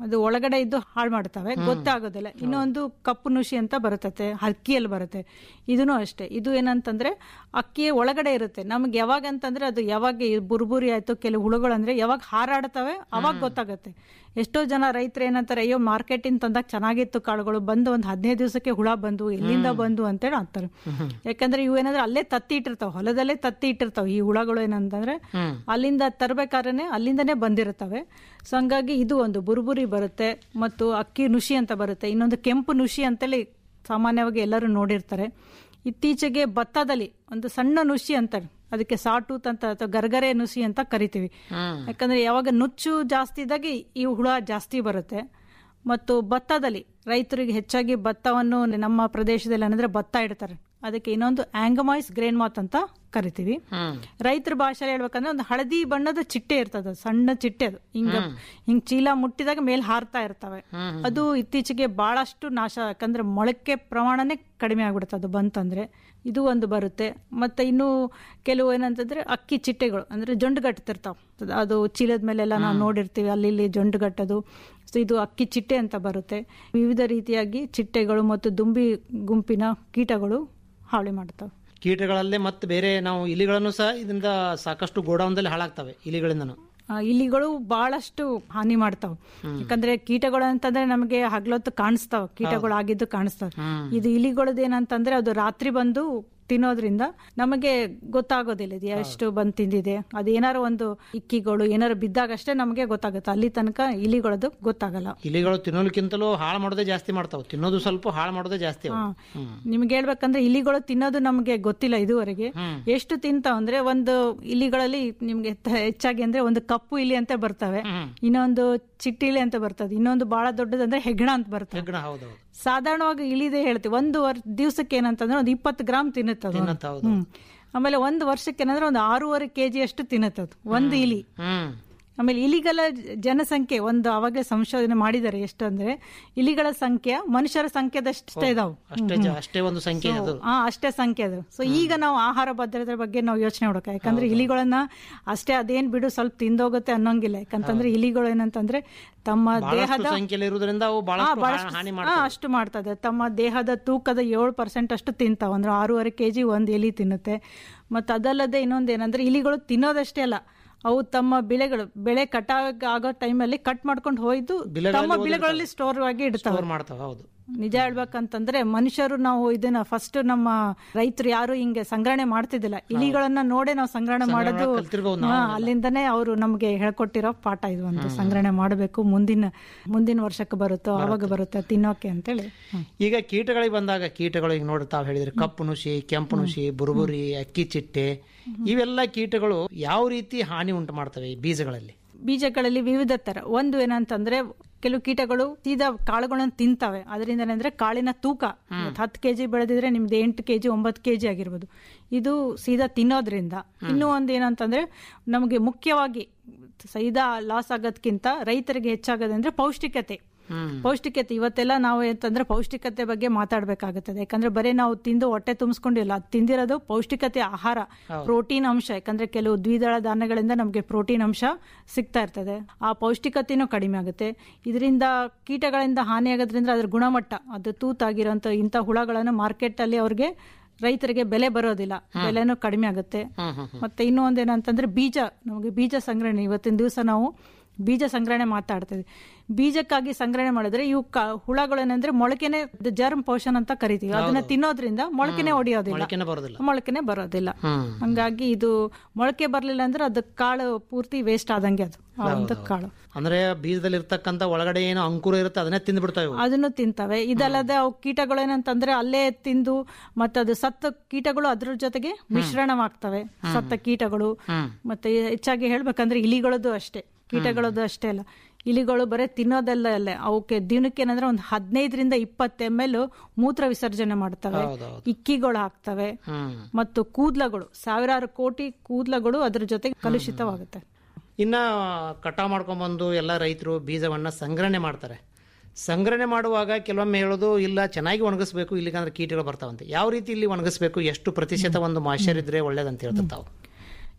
ಅದು ಒಳಗಡೆ ಇದ್ದು ಹಾಳು ಮಾಡ್ತವೆ ಗೊತ್ತಾಗೋದಿಲ್ಲ ಇನ್ನೊಂದು ಕಪ್ಪು ನುಷಿ ಅಂತ ಬರುತ್ತತೆ ಹಕ್ಕಿಯಲ್ಲಿ ಬರುತ್ತೆ ಇದೂ ಅಷ್ಟೇ ಇದು ಏನಂತಂದ್ರೆ ಅಕ್ಕಿ ಒಳಗಡೆ ಇರುತ್ತೆ ನಮ್ಗೆ ಯಾವಾಗ ಅಂತಂದ್ರೆ ಅದು ಯಾವಾಗ ಈ ಬುರ್ಬುರಿ ಆಯ್ತು ಕೆಲವು ಹುಳುಗಳು ಅಂದ್ರೆ ಯಾವಾಗ ಹಾರಾಡ್ತವೆ ಅವಾಗ ಗೊತ್ತಾಗುತ್ತೆ ಎಷ್ಟೋ ಜನ ರೈತರು ಏನಂತಾರೆ ಅಯ್ಯೋ ಮಾರ್ಕೆಟಿಂದ ತಂದಾಗ ಚೆನ್ನಾಗಿತ್ತು ಕಾಳುಗಳು ಬಂದು ಒಂದು ಹದಿನೈದು ದಿವಸಕ್ಕೆ ಹುಳ ಬಂದು ಎಲ್ಲಿಂದ ಬಂದು ಅಂತೇಳಿ ಅಂತಾರೆ ಯಾಕಂದ್ರೆ ಇವು ಏನಂದ್ರೆ ಅಲ್ಲೇ ತತ್ತಿ ಇಟ್ಟಿರ್ತಾವ ಹೊಲದಲ್ಲೇ ತತ್ತಿ ಇಟ್ಟಿರ್ತಾವ ಈ ಹುಳಗಳು ಏನಂತಂದ್ರೆ ಅಲ್ಲಿಂದ ತರಬೇಕಾದ್ರೆ ಅಲ್ಲಿಂದನೇ ಬಂದಿರ್ತವೆ ಸೊ ಹಂಗಾಗಿ ಇದು ಒಂದು ಬುರುಬುರಿ ಬರುತ್ತೆ ಮತ್ತು ಅಕ್ಕಿ ನುಷಿ ಅಂತ ಬರುತ್ತೆ ಇನ್ನೊಂದು ಕೆಂಪು ನುಷಿ ಅಂತೇಳಿ ಸಾಮಾನ್ಯವಾಗಿ ಎಲ್ಲರೂ ನೋಡಿರ್ತಾರೆ ಇತ್ತೀಚೆಗೆ ಭತ್ತದಲ್ಲಿ ಒಂದು ಸಣ್ಣ ನುಷಿ ಅಂತಾರೆ ಅದಕ್ಕೆ ಸಾಟೂತ್ ಅಂತ ಅಥವಾ ಗರ್ಗರೆ ನುಸಿ ಅಂತ ಕರಿತೀವಿ ಯಾಕಂದ್ರೆ ಯಾವಾಗ ನುಚ್ಚು ಜಾಸ್ತಿ ಇದ್ದಾಗ ಈ ಹುಳ ಜಾಸ್ತಿ ಬರುತ್ತೆ ಮತ್ತು ಭತ್ತದಲ್ಲಿ ರೈತರಿಗೆ ಹೆಚ್ಚಾಗಿ ಭತ್ತವನ್ನು ನಮ್ಮ ಪ್ರದೇಶದಲ್ಲಿ ಅಂದ್ರೆ ಭತ್ತ ಇಡ್ತಾರೆ ಅದಕ್ಕೆ ಇನ್ನೊಂದು ಆಂಗಮಾಯ್ಸ್ ಗ್ರೇನ್ ಮಾತ್ ಅಂತ ಕರಿತೀವಿ ರೈತರ ಭಾಷೆಯಲ್ಲಿ ಹೇಳ್ಬೇಕಂದ್ರೆ ಒಂದು ಹಳದಿ ಬಣ್ಣದ ಚಿಟ್ಟೆ ಇರ್ತದೆ ಸಣ್ಣ ಚಿಟ್ಟೆ ಅದು ಹಿಂಗ ಹಿಂಗ್ ಚೀಲ ಮುಟ್ಟಿದಾಗ ಮೇಲ್ ಹಾರ್ತಾ ಇರ್ತವೆ ಅದು ಇತ್ತೀಚೆಗೆ ಬಹಳಷ್ಟು ನಾಶ ಯಾಕಂದ್ರೆ ಮೊಳಕೆ ಪ್ರಮಾಣನೇ ಕಡಿಮೆ ಆಗ್ಬಿಡುತ್ತೆ ಅದು ಬಂತಂದ್ರೆ ಇದು ಒಂದು ಬರುತ್ತೆ ಮತ್ತೆ ಇನ್ನು ಕೆಲವು ಏನಂತಂದ್ರೆ ಅಕ್ಕಿ ಚಿಟ್ಟೆಗಳು ಅಂದ್ರೆ ಜೊಂಡು ಗಟ್ಟಿರ್ತಾವ ಅದು ಚೀಲದ ಮೇಲೆಲ್ಲ ನಾವು ನೋಡಿರ್ತೀವಿ ಅಲ್ಲಿ ಇಲ್ಲಿ ಜೊಂಡು ಗಟ್ಟದು ಸೊ ಇದು ಅಕ್ಕಿ ಚಿಟ್ಟೆ ಅಂತ ಬರುತ್ತೆ ವಿವಿಧ ರೀತಿಯಾಗಿ ಚಿಟ್ಟೆಗಳು ಮತ್ತು ದುಂಬಿ ಗುಂಪಿನ ಕೀಟಗಳು ಹಾವಳಿ ಮಾಡ್ತವೆ
ಕೀಟಗಳಲ್ಲೇ ಮತ್ತೆ ಬೇರೆ ನಾವು ಇಲಿಗಳನ್ನು ಸಹ ಇದರಿಂದ ಸಾಕಷ್ಟು ಗೋಡೌನ್ದಲ್ಲಿ ಹಾಳಾಗ್ತವೆ ಇಲಿಗಳಿಂದನು
ಆ, ಇಲಿಗಳು ಬಹಳಷ್ಟು ಹಾನಿ ಮಾಡ್ತಾವ ಯಾಕಂದ್ರೆ ಕೀಟಗಳು ಅಂತಂದ್ರೆ ನಮಗೆ ಹಗ್ಲೊತ್ತು ಕಾಣಿಸ್ತಾವ ಕೀಟಗಳು ಆಗಿದ್ದು ಕಾಣಿಸ್ತಾವ ಇದು ಇಲಿಗಳದ್ದು ಏನಂತಂದ್ರೆ ಅದು ರಾತ್ರಿ ಬಂದು ತಿನ್ನೋದ್ರಿಂದ ನಮಗೆ ಗೊತ್ತಾಗೋದಿಲ್ಲ ಇದು ಎಷ್ಟು ಬಂದು ತಿಂದಿದೆ ಅದು ಏನಾರು ಒಂದು ಇಕ್ಕಿಗಳು ಏನಾರು ಬಿದ್ದಾಗ ಅಷ್ಟೇ ನಮಗೆ ಗೊತ್ತಾಗುತ್ತೆ ಅಲ್ಲಿ ತನಕ ಇಲಿಗಳದ್ದು ಗೊತ್ತಾಗಲ್ಲ
ಇಲಿಗಳು ತಿನ್ನೋದಕ್ಕಿಂತಲೂ ಹಾಳು ಮಾಡೋದೇ ಜಾಸ್ತಿ ಮಾಡ್ತಾವೆ ತಿನ್ನೋದು ಸ್ವಲ್ಪ ಹಾಳು ಮಾಡೋದೇ ಜಾಸ್ತಿ ಅವು.
ಹಾ.
ಹ್ಮ್.
ನಿಮ್ಗೆ ಹೇಳ್ಬೇಕಂದ್ರೆ ಇಲಿಗಳು ತಿನ್ನೋದು ನಮಗೆ ಗೊತ್ತಿಲ್ಲ ಇದುವರೆಗೆ ಎಷ್ಟು ತಿಂತಾವ ಅಂದ್ರೆ ಒಂದು ಇಲಿಗಳಲ್ಲಿ ನಿಮ್ಗೆ ತ- ಹೆಚ್ಚಾಗಿ ಅಂದ್ರೆ ಒಂದು ಕಪ್ಪು ಇಲಿ ಅಂತ ಬರ್ತವೆ ಇನ್ನೊಂದು ಚಿಟ್ಟಿ ಇಲಿ ಅಂತ ಬರ್ತದೆ ಇನ್ನೊಂದು ಬಹಳ ದೊಡ್ಡದಂದ್ರೆ ಹೆಗ್ಗಣ ಅಂತ ಬರ್ತದೆ
ಹೆಗ್ಗಣ ಹೌದೌದು
ಸಾಧಾರಣವಾಗಿ ಇಳಿದೆ ಹೇಳ್ತೀವಿ ಒಂದು ವರ್ ದಿವಸಕ್ಕೆ ಏನಂತಂದ್ರೆ ಒಂದು ಇಪ್ಪತ್ತು ಗ್ರಾಮ್ ತಿನ್ನುತ್ತದು
ತಿನ್ನತ್ತೆ, ಹೌದು.
ಹ್ಮ್ ಆಮೇಲೆ ಒಂದು ವರ್ಷಕ್ಕೆ ಏನಂದ್ರೆ ಒಂದು ಆರೂವರೆ ಕೆಜಿ ಅಷ್ಟು ತಿನ್ನುತ್ತದು ಒಂದು ಇಲಿ
ಹ್ಮ್
ಆಮೇಲೆ ಇಲಿಗಳ ಜನಸಂಖ್ಯೆ ಒಂದು ಅವಾಗಲೇ ಸಂಶೋಧನೆ ಮಾಡಿದ್ದಾರೆ ಎಷ್ಟು ಅಂದ್ರೆ ಇಲಿಗಳ ಸಂಖ್ಯೆ ಮನುಷ್ಯರ ಸಂಖ್ಯೆದಷ್ಟೇ ಇದಾವೆ
ಅಷ್ಟೇ ಜ- ಅಷ್ಟೇ ಒಂದು ಸಂಖ್ಯೆ ಅದು
ಹಾ ಅಷ್ಟೇ ಸಂಖ್ಯೆ ಅದು ಸೊ ಈಗ ನಾವು ಆಹಾರ ಭದ್ರತೆ ಬಗ್ಗೆ ನಾವು ಯೋಚನೆ ಮಾಡ್ಬೇಕು ಯಾಕಂದ್ರೆ ಇಲಿಗಳನ್ನ ಅಷ್ಟೇ ಅದೇನ್ ಬಿಡು ಸ್ವಲ್ಪ ತಿಂದೋಗುತ್ತೆ ಅನ್ನೋಂಗಿಲ್ಲ ಯಾಕಂತಂದ್ರೆ ಇಲಿಗಳು ಏನಂತಂದ್ರೆ ತಮ್ಮ
ಬಹಳಷ್ಟು
ದೇಹದ
ಸಂಖ್ಯೆಯಲ್ಲಿ ಇರುವುದರಿಂದ ಅವು
ಹಾ,
ಬಹಳಷ್ಟು
ಬಹಳಷ್ಟು-
ಹಾನಿ
ಹಾ,
ಮಾಡ್ತವೆ
ಅಷ್ಟು ಮಾಡ್ತದೆ ತಮ್ಮ ದೇಹದ ತೂಕದ ಏಳು ಪರ್ಸೆಂಟ್ ಅಷ್ಟು ತಿಂತಾವ ಅಂದ್ರೆ ಆರೂವರೆ ಕೆಜಿ ಒಂದ್ ಎಲಿ ತಿನ್ನುತ್ತೆ ಮತ್ತೆ ಅದಲ್ಲದೆ ಇನ್ನೊಂದು ಏನಂದ್ರೆ ಇಲಿಗಳು ತಿನ್ನೋದಷ್ಟೇ ಅಲ್ಲ ಅವು ತಮ್ಮ ಬೆಳೆಗಳು ಬೆಳೆ ಕಟಾವ್ ಆಗೋ ಟೈಮಲ್ಲಿ ಕಟ್ ಮಾಡ್ಕೊಂಡು ಹೋಯ್ದು
ಬಿಲೆಗಳಲ್ಲಿ
ತಮ್ಮ
ಓದಿರ್ತಾವೆ.
ಬೆಳೆಗಳಲ್ಲಿ ಸ್ಟೋರ್ ಆಗಿ ಇಡ್ತಾವೆ
ಸ್ಟೋರ್ ಮಾಡ್ತಾವೆ ಹೌದು
ನಿಜ ಹೇಳ್ಬೇಕಂತಂದ್ರೆ ಮನುಷ್ಯರು ನಾವು ಇದನ್ನ ಫಸ್ಟ್ ನಮ್ಮ ರೈತರು ಯಾರು ಹಿಂಗೆ ಸಂಗ್ರಹಣೆ ಮಾಡ್ತಿದ್ದಿಲ್ಲ ಇಲಿಗಳನ್ನ ನೋಡೇ ನಾವು ಸಂಗ್ರಹಣೆ
ಸಂಗ್ರಹಣೆ
ಮಾಡೋದು
ಮಾಡಕ್ ಕಲ್ತಿರ್ಬೋದು ನಾವು
ಹಾ,
ಎಲ್ಲ.
ಅಲ್ಲಿಂದನೇ ಅವರು ನಮ್ಗೆ ಹೇಳ್ಕೊಟ್ಟಿರೋ ಪಾಠ ಇದು ಒಂದು ಸಂಗ್ರಹಣೆ ಮಾಡಬೇಕು ಮುಂದಿನ ಮುಂದಿನ ವರ್ಷಕ್ಕೆ ಬರುತ್ತೋ ಅವಾಗ ಬರುತ್ತೆ ತಿನ್ನೋಕೆ ಅಂತೇಳಿ ಹ್ಮ್.
ಈಗ ಕೀಟಗಳಿಗೆ ಬಂದಾಗ ಕೀಟಗಳು ಈಗ ನೋಡಿ ತಾವು ಹೇಳಿದ್ರೆ ಕಪ್ಪು ನುಷಿ ಕೆಂಪು ನುಷಿ ಬುರುಬುರಿ ಅಕ್ಕಿ ಚಿಟ್ಟೆ ಇವೆಲ್ಲ ಕೀಟಗಳು ಯಾವ ರೀತಿ ಹಾನಿ ಉಂಟು ಮಾಡ್ತವೆ ಈ ಬೀಜಗಳಲ್ಲಿ
ಬೀಜಗಳಲ್ಲಿ ವಿವಿಧ ತರ ಒಂದು ಏನಂತಂದ್ರೆ ಕೆಲವು ಕೀಟಗಳು ಸೀದಾ ಕಾಳುಗಳನ್ನು ತಿಂತವೆ ಅದರಿಂದ ಏನಂದ್ರೆ ಕಾಳಿನ ತೂಕ ಹತ್ತು ಕೆಜಿ ಬೆಳೆದಿದ್ರೆ ನಿಮ್ದು ಎಂಟು ಕೆಜಿ ಒಂಬತ್ತು ಕೆಜಿ ಆಗಿರ್ಬೋದು ಇದು ಸೀದಾ ತಿನ್ನೋದ್ರಿಂದ ಇನ್ನೂ ಒಂದು ಏನಂತಂದ್ರೆ ನಮಗೆ ಮುಖ್ಯವಾಗಿ ಸೀದಾ ಲಾಸ್ ಆಗೋದ್ಕಿಂತ ರೈತರಿಗೆ ಹೆಚ್ಚಾಗೋದಂದ್ರೆ ಪೌಷ್ಟಿಕತೆ ಪೌಷ್ಟಿಕತೆ ಇವತ್ತೆಲ್ಲ ನಾವು ಅಂತಂದ್ರೆ ಪೌಷ್ಟಿಕತೆ ಬಗ್ಗೆ ಮಾತಾಡ್ಬೇಕಾಗುತ್ತದೆ ಯಾಕಂದ್ರೆ ಬರೀ ನಾವು ತಿಂದು ಹೊಟ್ಟೆ ತುಂಬಿಸ್ಕೊಂಡಿಲ್ಲ ಅದು ತಿಂದಿರೋದು ಪೌಷ್ಟಿಕತೆ ಆಹಾರ ಪ್ರೋಟೀನ್ ಅಂಶ ಯಾಕಂದ್ರೆ ಕೆಲವು ದ್ವಿದಳ ಧಾನ್ಯಗಳಿಂದ ನಮಗೆ ಪ್ರೋಟೀನ್ ಅಂಶ ಸಿಗ್ತಾ ಇರ್ತದೆ ಆ ಪೌಷ್ಟಿಕತೆನೂ ಕಡಿಮೆ ಆಗುತ್ತೆ ಇದರಿಂದ ಕೀಟಗಳಿಂದ ಹಾನಿ ಆಗೋದ್ರಿಂದ ಅದ್ರ ಗುಣಮಟ್ಟ ಅದು ತೂತಾಗಿರೋಂಥ ಇಂಥ ಹುಳಗಳನ್ನು ಮಾರ್ಕೆಟ್ ಅಲ್ಲಿ ಅವ್ರಿಗೆ ರೈತರಿಗೆ ಬೆಲೆ ಬರೋದಿಲ್ಲ ಬೆಲೆನೂ ಕಡಿಮೆ ಆಗುತ್ತೆ ಮತ್ತೆ ಇನ್ನೂ ಒಂದೇನಂತಂದ್ರೆ ಬೀಜ ನಮಗೆ ಬೀಜ ಸಂಗ್ರಹಣೆ ಇವತ್ತಿನ ದಿವಸ ನಾವು ಬೀಜ ಸಂಗ್ರಹಣೆ ಮಾತಾಡ್ತೀವಿ ಬೀಜಕ್ಕಾಗಿ ಸಂಗ್ರಹಣೆ ಮಾಡಿದ್ರೆ ಇವು ಕ- ಹುಳಗಳು ಏನಂದ್ರೆ ಮೊಳಕೆನೆ ಜರ್ಮ್ ಪೋಷನ್ ಅಂತ ಕರಿತೀವಿ ಅದನ್ನ ತಿನ್ನೋದ್ರಿಂದ ಮೊಳಕೆನೆ ಹೊಡಿಯೋದಿಲ್ಲ
ಮೊಳಕೆನೆ ಬರೋದಿಲ್ಲ
ಮೊಳಕೆನೆ ಬರೋದಿಲ್ಲ
ಹ್ಮ್.
ಹಂಗಾಗಿ ಇದು ಮೊಳಕೆ ಬರ್ಲಿಲ್ಲ ಅಂದ್ರೆ ಅದು ಕಾಳು ಪೂರ್ತಿ ವೇಸ್ಟ್ ಆದಂಗೆ ಅದು ಆ ಒಂದು ಕಾಳು
ಅಂದ್ರೆ ಬೀಜದಲ್ಲಿ ಇರ್ತಕ್ಕಂಥ ಒಳಗಡೆ ಏನು ಅಂಕುರ ಇರುತ್ತೆ ಅದನ್ನೇ ತಿಂದ್ಬಿಡ್ತಾವೆ ಇವು.
ಅದನ್ನು ತಿಂತವೆ ಇದಲ್ಲದೆ ಅವು ಕೀಟಗಳು ಏನಂತಂದ್ರೆ ಅಲ್ಲೇ ತಿಂದು ಮತ್ತೆ ಅದು ಸತ್ತ ಕೀಟಗಳು ಅದ್ರ ಜೊತೆಗೆ ಮಿಶ್ರಣವಾಗ್ತವೆ ಸತ್ತ ಕೀಟಗಳು ಮತ್ತೆ ಹೆಚ್ಚಾಗಿ ಹೇಳ್ಬೇಕಂದ್ರೆ ಇಲಿಗಳದ್ದು ಅಷ್ಟೇ ಕೀಟಗಳದ್ದು ಅಷ್ಟೇ ಅಲ್ಲ ಇಲಿಗಳು ಬರೀ ತಿನ್ನೋದಲ್ಲ ಅಲ್ಲ ಅವಕ್ಕೆ ದಿನಕ್ಕೆ ಏನಂದ್ರೆ ಒಂದು ಹದಿನೈದರಿಂದ ಇಪ್ಪತ್ತು ಎಮ್ ಎಲ್ ಮೂತ್ರ ವಿಸರ್ಜನೆ ಮಾಡ್ತವೆ
ಹೌದೌದು.
ಇಕ್ಕಿಗಳು ಹಾಕ್ತವೆ
ಹ್ಮ್.
ಮತ್ತು ಕೂದ್ಲಗಳು ಸಾವಿರಾರು ಕೋಟಿ ಕೂದ್ಲಗಳು ಅದ್ರ ಜೊತೆಗೆ ಕಲುಷಿತವಾಗುತ್ತೆ
ಇನ್ನ ಕಟಾವ್ ಮಾಡ್ಕೊಂಡ್ಬಂದು ಎಲ್ಲ ರೈತರು ಬೀಜವನ್ನ ಸಂಗ್ರಹಣೆ ಮಾಡ್ತಾರೆ ಸಂಗ್ರಹಣೆ ಮಾಡುವಾಗ ಕೆಲವೊಮ್ಮೆ ಹೇಳೋದು ಇಲ್ಲ ಚೆನ್ನಾಗಿ ಒಣಗಿಸ್ಬೇಕು ಇಲ್ಲಿಗಂದ್ರೆ ಕೀಟಗಳು ಬರ್ತಾವಂತೆ ಯಾವ ರೀತಿ ಇಲ್ಲಿ ಒಣಗಿಸ್ಬೇಕು ಎಷ್ಟು ಪ್ರತಿಶತ ಒಂದು ಮಾಶ್ಚರ್ ಇದ್ರೆ ಒಳ್ಳೇದಂತ ಹೇಳ್ತಾರೆ ತಾವು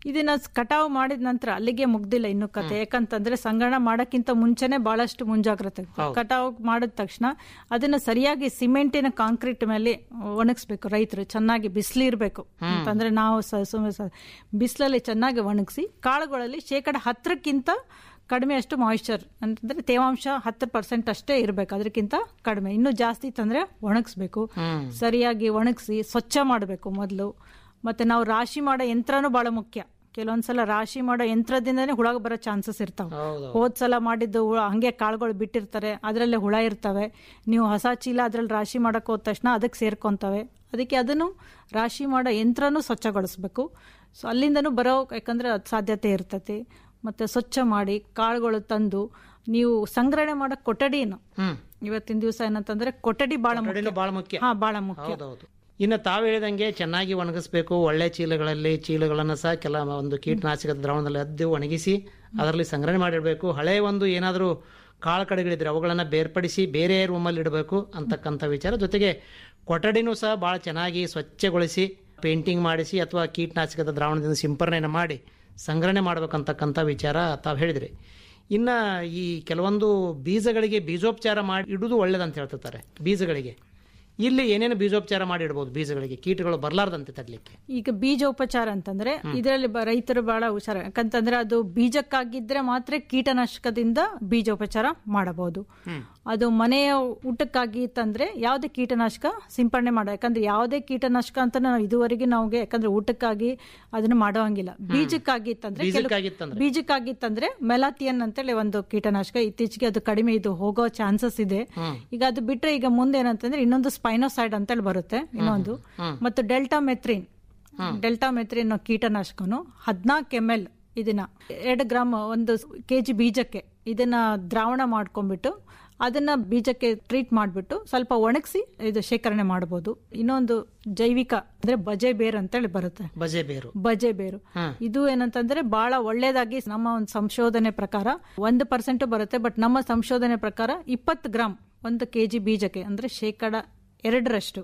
ಇದನ್ನ ಕಟಾವು ಮಾಡಿದ ನಂತರ ಅಲ್ಲಿಗೆ ಮುಗ್ದಿಲ್ಲ ಇನ್ನು ಕತೆ ಯಾಕಂತಂದ್ರೆ ಸಂಗ್ರಹಣ ಮಾಡಕ್ಕಿಂತ ಮುಂಚೆನೆ ಬಹಳಷ್ಟು ಮುಂಜಾಗ್ರತೆ ಕಟಾವು ಮಾಡಿದ ತಕ್ಷಣ ಅದನ್ನ ಸರಿಯಾಗಿ ಸಿಮೆಂಟಿನ ಕಾಂಕ್ರೀಟ್ ಮೇಲೆ ಒಣಗಿಸ್ಬೇಕು ರೈತರು ಚೆನ್ನಾಗಿ ಬಿಸಿಲಿರ್ಬೇಕು ಅಂತಂದ್ರೆ ನಾವು ಸ- ಸುಮ್ನೆ ಸ- ಬಿಸಿಲಲ್ಲಿ ಚೆನ್ನಾಗಿ ಒಣಗಿಸಿ ಕಾಳುಗಳಲ್ಲಿ ಶೇಕಡ ಹತ್ತರಕ್ಕಿಂತ ಕಡಿಮೆ ಅಷ್ಟು ಮಾಯಿಶ್ಚರ್ ಅಂತಂದ್ರೆ ತೇವಾಂಶ ಹತ್ತು ಪರ್ಸೆಂಟ್ ಅಷ್ಟೇ ಇರಬೇಕು ಅದಕ್ಕಿಂತ ಕಡಿಮೆ ಇನ್ನು ಜಾಸ್ತಿ ತಂದ್ರೆ ಒಣಗಿಸ್ಬೇಕು ಸರಿಯಾಗಿ ಒಣಗಿಸಿ ಸ್ವಚ್ಛ ಮಾಡಬೇಕು ಮೊದಲು ಮತ್ತೆ ನಾವು ರಾಶಿ ಮಾಡೋ ಯಂತ್ರನೂ ಬಹಳ ಮುಖ್ಯ ಕೆಲವೊಂದ್ಸಲ ರಾಶಿ ಮಾಡೋ ಯಂತ್ರದಿಂದನೇ ಹುಳ ಬರೋ ಚಾನ್ಸಸ್ ಇರ್ತಾವೆ ಹೋದ್ ಸಲ ಮಾಡಿದ್ದು ಹುಳ ಹಂಗೆ ಕಾಳುಗಳು ಬಿಟ್ಟಿರ್ತಾರೆ ಅದರಲ್ಲೇ ಹುಳ ಇರ್ತವೆ ನೀವು ಹೊಸ ಚೀಲ ಅದ್ರಲ್ಲಿ ರಾಶಿ ಮಾಡಕ್ ಹೋದ ತಕ್ಷಣ ಅದಕ್ಕೆ ಸೇರ್ಕೊಂತವೆ ಅದಕ್ಕೆ ಅದನ್ನು ರಾಶಿ ಮಾಡೋ ಯಂತ್ರನೂ ಸ್ವಚ್ಛಗೊಳಿಸ್ಬೇಕು ಸೊ ಅಲ್ಲಿಂದನೂ ಬರೋ ಯಾಕಂದ್ರೆ ಅದ್ ಸಾಧ್ಯತೆ ಇರ್ತತಿ ಮತ್ತೆ ಸ್ವಚ್ಛ ಮಾಡಿ ಕಾಳುಗಳು ತಂದು ನೀವು ಸಂಗ್ರಹಣೆ ಮಾಡೋ ಕೊಠಡಿನು ಇವತ್ತಿನ ದಿವಸ ಏನಂತಂದ್ರೆ ಕೊಠಡಿ ಬಹಳ ಮುಖ್ಯ
ಬಹಳ ಮುಖ್ಯ
ಹಾ ಬಹಳ ಮುಖ್ಯ
ಹೌದೌದು ಇನ್ನು ತಾವು ಹೇಳಿದಂಗೆ ಚೆನ್ನಾಗಿ ಒಣಗಿಸ್ಬೇಕು ಒಳ್ಳೆ ಚೀಲಗಳಲ್ಲಿ ಚೀಲಗಳನ್ನು ಸಹ ಕೆಲ ಒಂದು ಕೀಟನಾಶಕದ ದ್ರಾವಣದಲ್ಲಿ ಅದ್ದು ಒಣಗಿಸಿ ಅದರಲ್ಲಿ ಸಂಗ್ರಹಣೆ ಮಾಡಿಡಬೇಕು ಹಳೆ ಒಂದು ಏನಾದರೂ ಕಾಳು ಕಡೆಗಳಿದ್ರೆ ಅವುಗಳನ್ನು ಬೇರ್ಪಡಿಸಿ ಬೇರೆ ರೂಮಲ್ಲಿ ಇಡಬೇಕು ಅಂತಕ್ಕಂಥ ವಿಚಾರ ಜೊತೆಗೆ ಕೊಠಡಿನೂ ಸಹ ಭಾಳ ಚೆನ್ನಾಗಿ ಸ್ವಚ್ಛಗೊಳಿಸಿ ಪೇಂಟಿಂಗ್ ಮಾಡಿಸಿ ಅಥವಾ ಕೀಟನಾಶಕದ ದ್ರಾವಣದಿಂದ ಸಿಂಪರಣೆಯನ್ನು ಮಾಡಿ ಸಂಗ್ರಹಣೆ ಮಾಡ್ಬೇಕಂತಕ್ಕಂಥ ವಿಚಾರ ತಾವು ಹೇಳಿದ್ರಿ ಇನ್ನು ಈ ಕೆಲವೊಂದು ಬೀಜಗಳಿಗೆ ಬೀಜೋಪಚಾರ ಮಾಡಿ ಇಡುವುದು ಒಳ್ಳೇದಂತ ಹೇಳ್ತಿರ್ತಾರೆ ಬೀಜಗಳಿಗೆ ಇಲ್ಲಿ ಏನೇನು ಬೀಜೋಪಚಾರ ಮಾಡಿ ಇಡ್ಬೋದು ಬೀಜಗಳಿಗೆ ಕೀಟಗಳು ಬರಲಾರ್ದಂತೆ ತಡ್ಲಿಕ್ಕೆ
ಈಗ ಬೀಜೋಪಚಾರ ಅಂತಂದ್ರೆ ಇದರಲ್ಲಿ ಬ- ರೈತರು ಬಹಳ ಹುಷಾರ ಯಾಕಂತಂದ್ರೆ ಅದು ಬೀಜಕ್ಕಾಗಿದ್ರೆ ಮಾತ್ರ ಕೀಟನಾಶಕದಿಂದ ಬೀಜೋಪಚಾರ ಮಾಡಬಹುದು ಅದು ಮನೆಯ ಊಟಕ್ಕಾಗಿ ತಂದ್ರೆ ಯಾವುದೇ ಕೀಟನಾಶಕ ಸಿಂಪಡಣೆ ಮಾಡ ಯಾಕಂದ್ರೆ ಯಾವುದೇ ಕೀಟನಾಶಕ ಅಂತ ನಾವು ಇದುವರೆಗೆ ನಮಗೆ ಯಾಕಂದ್ರೆ ಊಟಕ್ಕಾಗಿ ಅದನ್ನ ಮಾಡೋಂಗಿಲ್ಲ ಬೀಜಕ್ಕಾಗಿತ್ತಂದ್ರೆ ಕೆಲವು-
ಬೀಜಕ್ಕಾಗಿತ್ತಂದ್ರೆ?
ಬೀಜಕ್ಕಾಗಿತ್ತಂದ್ರೆ ಮೆಲಾತಿಯನ್ ಅಂತೇಳಿ ಒಂದು ಕೀಟನಾಶಕ ಇತ್ತೀಚೆಗೆ ಅದು ಕಡಿಮೆ ಇದು ಹೋಗೋ ಚಾನ್ಸಸ್ ಇದೆ ಈಗ ಅದು ಬಿಟ್ರೆ ಈಗ ಮುಂದೆ ಏನಂತಂದ್ರೆ ಇನ್ನೊಂದು ಸ್ಪೈನೋಸೈಡ್ ಅಂತೇಳಿ ಬರುತ್ತೆ ಇನ್ನೊಂದು ಮತ್ತು ಡೆಲ್ಟಾ ಮೆತ್ರಿನ್ ಡೆಲ್ಟಾ ಮೆತ್ರಿನ್ ಅನ್ನೋ ಕೀಟನಾಶಕನು ಹದಿನಾಲ್ಕು ಎಮ್ ಎಲ್ ಇದನ್ನ ಎರಡು ಗ್ರಾಮ್ ಒಂದು ಕೆಜಿ ಬೀಜಕ್ಕೆ ಇದನ್ನ ದ್ರಾವಣ ಮಾಡ್ಕೊಂಡ್ಬಿಟ್ಟು ಅದನ್ನ ಬೀಜಕ್ಕೆ ಟ್ರೀಟ್ ಮಾಡಿಬಿಟ್ಟು ಸ್ವಲ್ಪ ಒಣಗಿಸಿ ಇದು ಶೇಖರಣೆ ಮಾಡಬಹುದು ಇನ್ನೊಂದು ಜೈವಿಕ ಅಂದ್ರೆ ಬಜೆ ಬೇರ್ ಅಂತೇಳಿ ಬರುತ್ತೆ
ಬಜೆ ಬೇರು
ಬಜೆ ಬೇರು ಇದು ಏನಂತಂದ್ರೆ ಬಹಳ ಒಳ್ಳೇದಾಗಿ ನಮ್ಮ ಒಂದು ಸಂಶೋಧನೆ ಪ್ರಕಾರ ಒಂದು ಪರ್ಸೆಂಟ್ ಬರುತ್ತೆ ಬಟ್ ನಮ್ಮ ಸಂಶೋಧನೆ ಪ್ರಕಾರ ಇಪ್ಪತ್ತು ಗ್ರಾಮ್ ಒಂದು ಕೆಜಿ ಬೀಜಕ್ಕೆ ಅಂದ್ರೆ ಶೇಕಡ ಎರಡರಷ್ಟು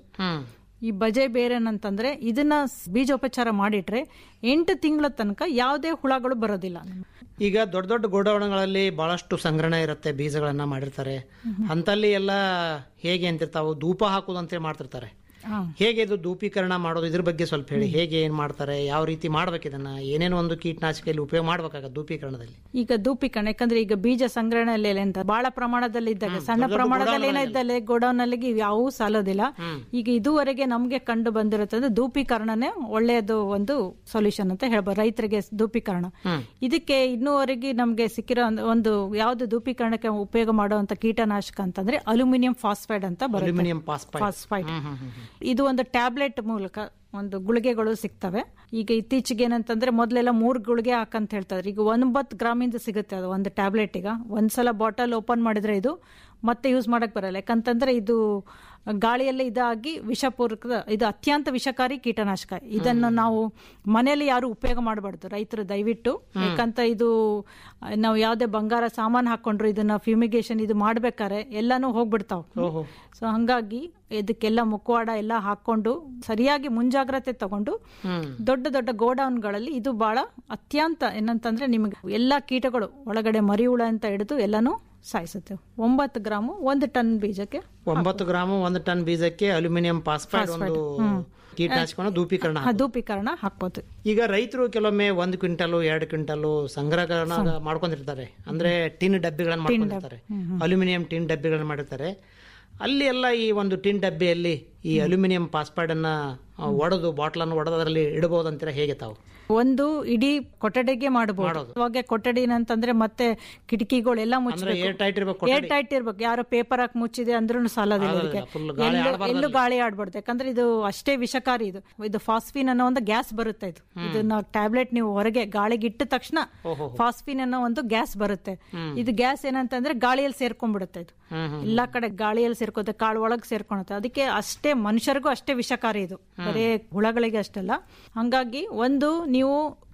ಈ ಬಜೆ ಬೇರೇನಂತಂದ್ರೆ ಇದನ್ನ ಬೀಜೋಪಚಾರ ಮಾಡಿಟ್ರೆ ಎಂಟು ತಿಂಗಳ ತನಕ ಯಾವುದೇ ಹುಳಗಳು ಬರೋದಿಲ್ಲ
ಈಗ ದೊಡ್ಡ ದೊಡ್ಡ ಗೋಡೌನ್ಗಳಲ್ಲಿ ಬಹಳಷ್ಟು ಸಂಗ್ರಹಣೆ ಇರುತ್ತೆ ಬೀಜಗಳನ್ನ ಮಾಡಿರ್ತಾರೆ ಅಂತಲ್ಲಿ ಎಲ್ಲ ಹೇಗೆ ಅಂತಿರ್ತಾವು ಧೂಪ ಹಾಕೋದು ಅಂತೇಳಿ ಮಾಡ್ತಿರ್ತಾರೆ
ಹಾ.
ಹೇಗೆ ಇದು ಧೂಪೀಕರಣ ಮಾಡೋದು ಇದ್ರ ಬಗ್ಗೆ ಸ್ವಲ್ಪ ಹೇಳಿ ಹೇಗೆ ಏನ್ ಮಾಡ್ತಾರೆ ಯಾವ ರೀತಿ ಮಾಡ್ಬೇಕು ಇದನ್ನ ಏನೇನು ಒಂದು ಕೀಟನಾಶಕ ಇಲ್ಲಿ ಉಪಯೋಗ ಮಾಡ್ಬೇಕಾಗತ್ತೆ ಧೂಪೀಕರಣದಲ್ಲಿ
ಈಗ ಧೂಪಿಕಣ ಯಾಕಂದ್ರೆ ಈಗ ಬೀಜ ಸಂಗ್ರಹಣೆಯಲ್ಲಿ ಅಂತ ಬಹಳ ಪ್ರಮಾಣದಲ್ಲಿ ಇದ್ದಾಗ ಸಣ್ಣ
ದೊಡ್ಡ
ಪ್ರಮಾಣದಲ್ಲಿ
ಗೋಡೌನ್ಗಳಲ್ಲಿ
ಏನಿದ್ದಲ್ಲಿ ಗೋಡೌನ್ ಅಲ್ಲಿ ಯಾವೂ ಸಾಲೋದಿಲ್ಲ ಈಗ ಇದುವರೆಗೆ ನಮ್ಗೆ ಕಂಡು ಬಂದಿರುತ್ತದೆ ಧೂಪೀಕರಣನೇ ಒಳ್ಳೆಯದು ಒಂದು ಸೊಲ್ಯೂಷನ್ ಅಂತ ಹೇಳ್ಬೋದು ರೈತರಿಗೆ ಧೂಪೀಕರಣ ಇದಕ್ಕೆ ಇನ್ನೂವರೆಗೆ ನಮ್ಗೆ ಸಿಕ್ಕಿರೋ ಒಂದು- ಒಂದು ಯಾವ್ದು ಧೂಪೀಕರಣಕ್ಕೆ ಉಪಯೋಗ ಮಾಡುವಂತ ಕೀಟನಾಶಕ ಅಂತಂದ್ರೆ ಅಲ್ಯೂಮಿನಿಯಂ ಫಾಸ್ಫೈಡ್ ಅಂತ ಬರುತ್ತೆ
ಅಲ್ಯೂಮಿನಿಯಂ ಫಾಸ್ಫೈಡ್
ಫಾಸ್ಫೈಡ್ ಇದು ಒಂದು ಟ್ಯಾಬ್ಲೆಟ್ ಮೂಲಕ ಒಂದು ಗುಳಿಗೆಗಳು ಸಿಗ್ತವೆ ಈಗ ಇತ್ತೀಚೆಗೆ ಏನಂತಂದ್ರೆ ಮೊದಲೆಲ್ಲ ಮೂರು ಗುಳಿಗೆ ಹಾಕಂತ ಹೇಳ್ತಾರೆ ಈಗ ಒಂಬತ್ತು ಗ್ರಾಮಿಂದ ಸಿಗುತ್ತೆ ಅದು ಒಂದು ಟ್ಯಾಬ್ಲೆಟ್ ಈಗ ಒಂದ್ಸಲ ಬಾಟಲ್ ಓಪನ್ ಮಾಡಿದ್ರೆ ಇದು ಮತ್ತೆ ಯೂಸ್ ಮಾಡಕ್ ಬರಲ್ಲ ಯಾಕಂತಂದ್ರೆ ಇದು ಗಾಳಿಯಲ್ಲಿ ಇದಾಗಿ ವಿಷಪೂರ್ವಕ ಇದು ಅತ್ಯಂತ ವಿಷಕಾರಿ ಕೀಟನಾಶಕ ಇದನ್ನು ನಾವು ಮನೆಯಲ್ಲಿ ಯಾರು ಉಪಯೋಗ ಮಾಡಬಾರ್ದು ರೈತರು ದಯವಿಟ್ಟು ಯಾಕಂತ ಇದು ನಾವು ಯಾವುದೇ ಬಂಗಾರ ಸಾಮಾನು ಹಾಕೊಂಡ್ರು ಇದನ್ನ ಫ್ಯೂಮಿಗೇಷನ್ ಇದು ಮಾಡ್ಬೇಕಾರೆ ಎಲ್ಲಾನು ಹೋಗ್ಬಿಡ್ತಾವ್ ಸೊ ಹಂಗಾಗಿ ಇದಕ್ಕೆಲ್ಲ ಮುಖವಾಡ ಎಲ್ಲ ಹಾಕೊಂಡು ಸರಿಯಾಗಿ ಮುಂಜಾಗ್ರತೆ ತಗೊಂಡು ದೊಡ್ಡ ದೊಡ್ಡ ಗೋಡೌನ್ಗಳಲ್ಲಿ ಇದು ಬಹಳ ಅತ್ಯಂತ ಏನಂತಂದ್ರೆ ನಿಮಗೆ ಎಲ್ಲಾ ಕೀಟಗಳು ಒಳಗಡೆ ಮರಿ ಹುಳ ಅಂತ ಹಿಡಿದು ಎಲ್ಲಾನು ಸಾಯಿಸುತ್ತೆ ಒಂಬತ್ತು ಗ್ರಾಮು ಒಂದು ಟನ್ ಬೀಜಕ್ಕೆ
ಒಂಬತ್ತು ಗ್ರಾಮ್ ಒಂದು ಟನ್ ಬೀಜಕ್ಕೆ ಅಲ್ಯೂಮಿನಿಯಂ ಫಾಸ್ಫೈಡ್ ಒಂದು ಕೀಟನಾಶಕವನ್ನು ಧೂಪೀಕರಣ
ಹ, ಧೂಪೀಕರಣ ಹಾಕ್ಬೋದು
ಈಗ ರೈತರು ಕೆಲವೊಮ್ಮೆ ಒಂದು ಕ್ವಿಂಟಲ್ ಎರಡು ಕ್ವಿಂಟಲ್ ಸಂಗ್ರಹಗಳನ್ನ ಮಾಡ್ಕೊಂಡಿರ್ತಾರೆ ಅಂದ್ರೆ ಟಿನ್ ಡಬ್ಬಿಗಳನ್ನ ಮಾಡ್ಕೊಂಡಿರ್ತಾರೆ ಅಲ್ಯೂಮಿನಿಯಂ ಟಿನ್ ಡಬ್ಬಿಗಳನ್ನ ಮಾಡಿರ್ತಾರೆ ಅಲ್ಲಿ ಎಲ್ಲ ಈ ಒಂದು ಟಿನ್ ಡಬ್ಬಿಯಲ್ಲಿ ಈ ಅಲ್ಯೂಮಿನಿಯಂ ಫಾಸ್ಫೈಡ್ ಅನ್ನ ಆ, ಒಡೆದು ಬಾಟ್ಲನ್ನು ಒಡೆದು ಅದರಲ್ಲಿ ಇಡಬಹುದು ಅಂತೀರಾ ಹೇಗೆ ತಾವು
ಒಂದು ಇಡೀ ಕೊಠಡಿಗೆ ಮಾಡಬಹುದು ಅವಾಗ ಕೊಠಡಿ ಅಂತಂದ್ರೆ ಮತ್ತೆ ಕಿಟಕಿಗಳೆಲ್ಲ
ಅಂದ್ರೆ ಏರ್ ಟೈಟ್ ಇರ್ಬೇಕು
ಏರ್ ಟೈಟ್ ಇರ್ಬೇಕು ಯಾರೋ ಪೇಪರ್ ಹಾಕಿ ಮುಚ್ಚಿದೆ ಅಂದ್ರೂ ಸಾಲೋದಿಲ್ಲ
ಆಗೋದಿಲ್ಲ.
ಇದಕ್ಕೆ
Full ಗಾಳಿ
ಎಲ್ಲೂ-
ಆಡ್ಬಾರ್ದು
ಎಲ್ಲೂ
ಅಲ್ಲಿ.
ಗಾಳಿ ಆಡ್ಬಾರ್ದು ಯಾಕಂದ್ರೆ ಇದು ಅಷ್ಟೇ ವಿಷಕಾರಿ ಇದು ಇದು ಫಾಸ್ಫಿನ್ ಅನ್ನೋ ಒಂದು ಗ್ಯಾಸ್ ಬರುತ್ತೆ ಇದು ಇದನ್ನ ಟ್ಯಾಬ್ಲೆಟ್ ನೀವು ಹೊರಗೆ ಗಾಳಿಗೆ ಇಟ್ಟ ತಕ್ಷಣ ಫಾಸ್ಫಿನ್ ಅನ್ನೋ ಒಂದು ಗ್ಯಾಸ್ ಬರುತ್ತೆ ಇದು ಗ್ಯಾಸ್ ಏನಂತಂದ್ರೆ ಗಾಳಿಯಲ್ಲಿ ಸೇರ್ಕೊಂಡ್ಬಿಡುತ್ತೆ ಇದು ಎಲ್ಲಾ ಕಡೆ ಗಾಳಿಯಲ್ಲಿ ಸೇರ್ಕೋತೆ ಕಾಳು ಒಳಗೆ ಸೇರ್ಕೊಳುತ್ತೆ ಅದಕ್ಕೆ ಅಷ್ಟೇ ಮನುಷ್ಯರಿಗೂ ಅಷ್ಟೇ ವಿಷಕಾರಿ ಇದು ಬರೇ ಹುಳಗಳಿಗೆ ಅಷ್ಟಲ್ಲ ಹಂಗಾಗಿ ಒಂದು ನೀವು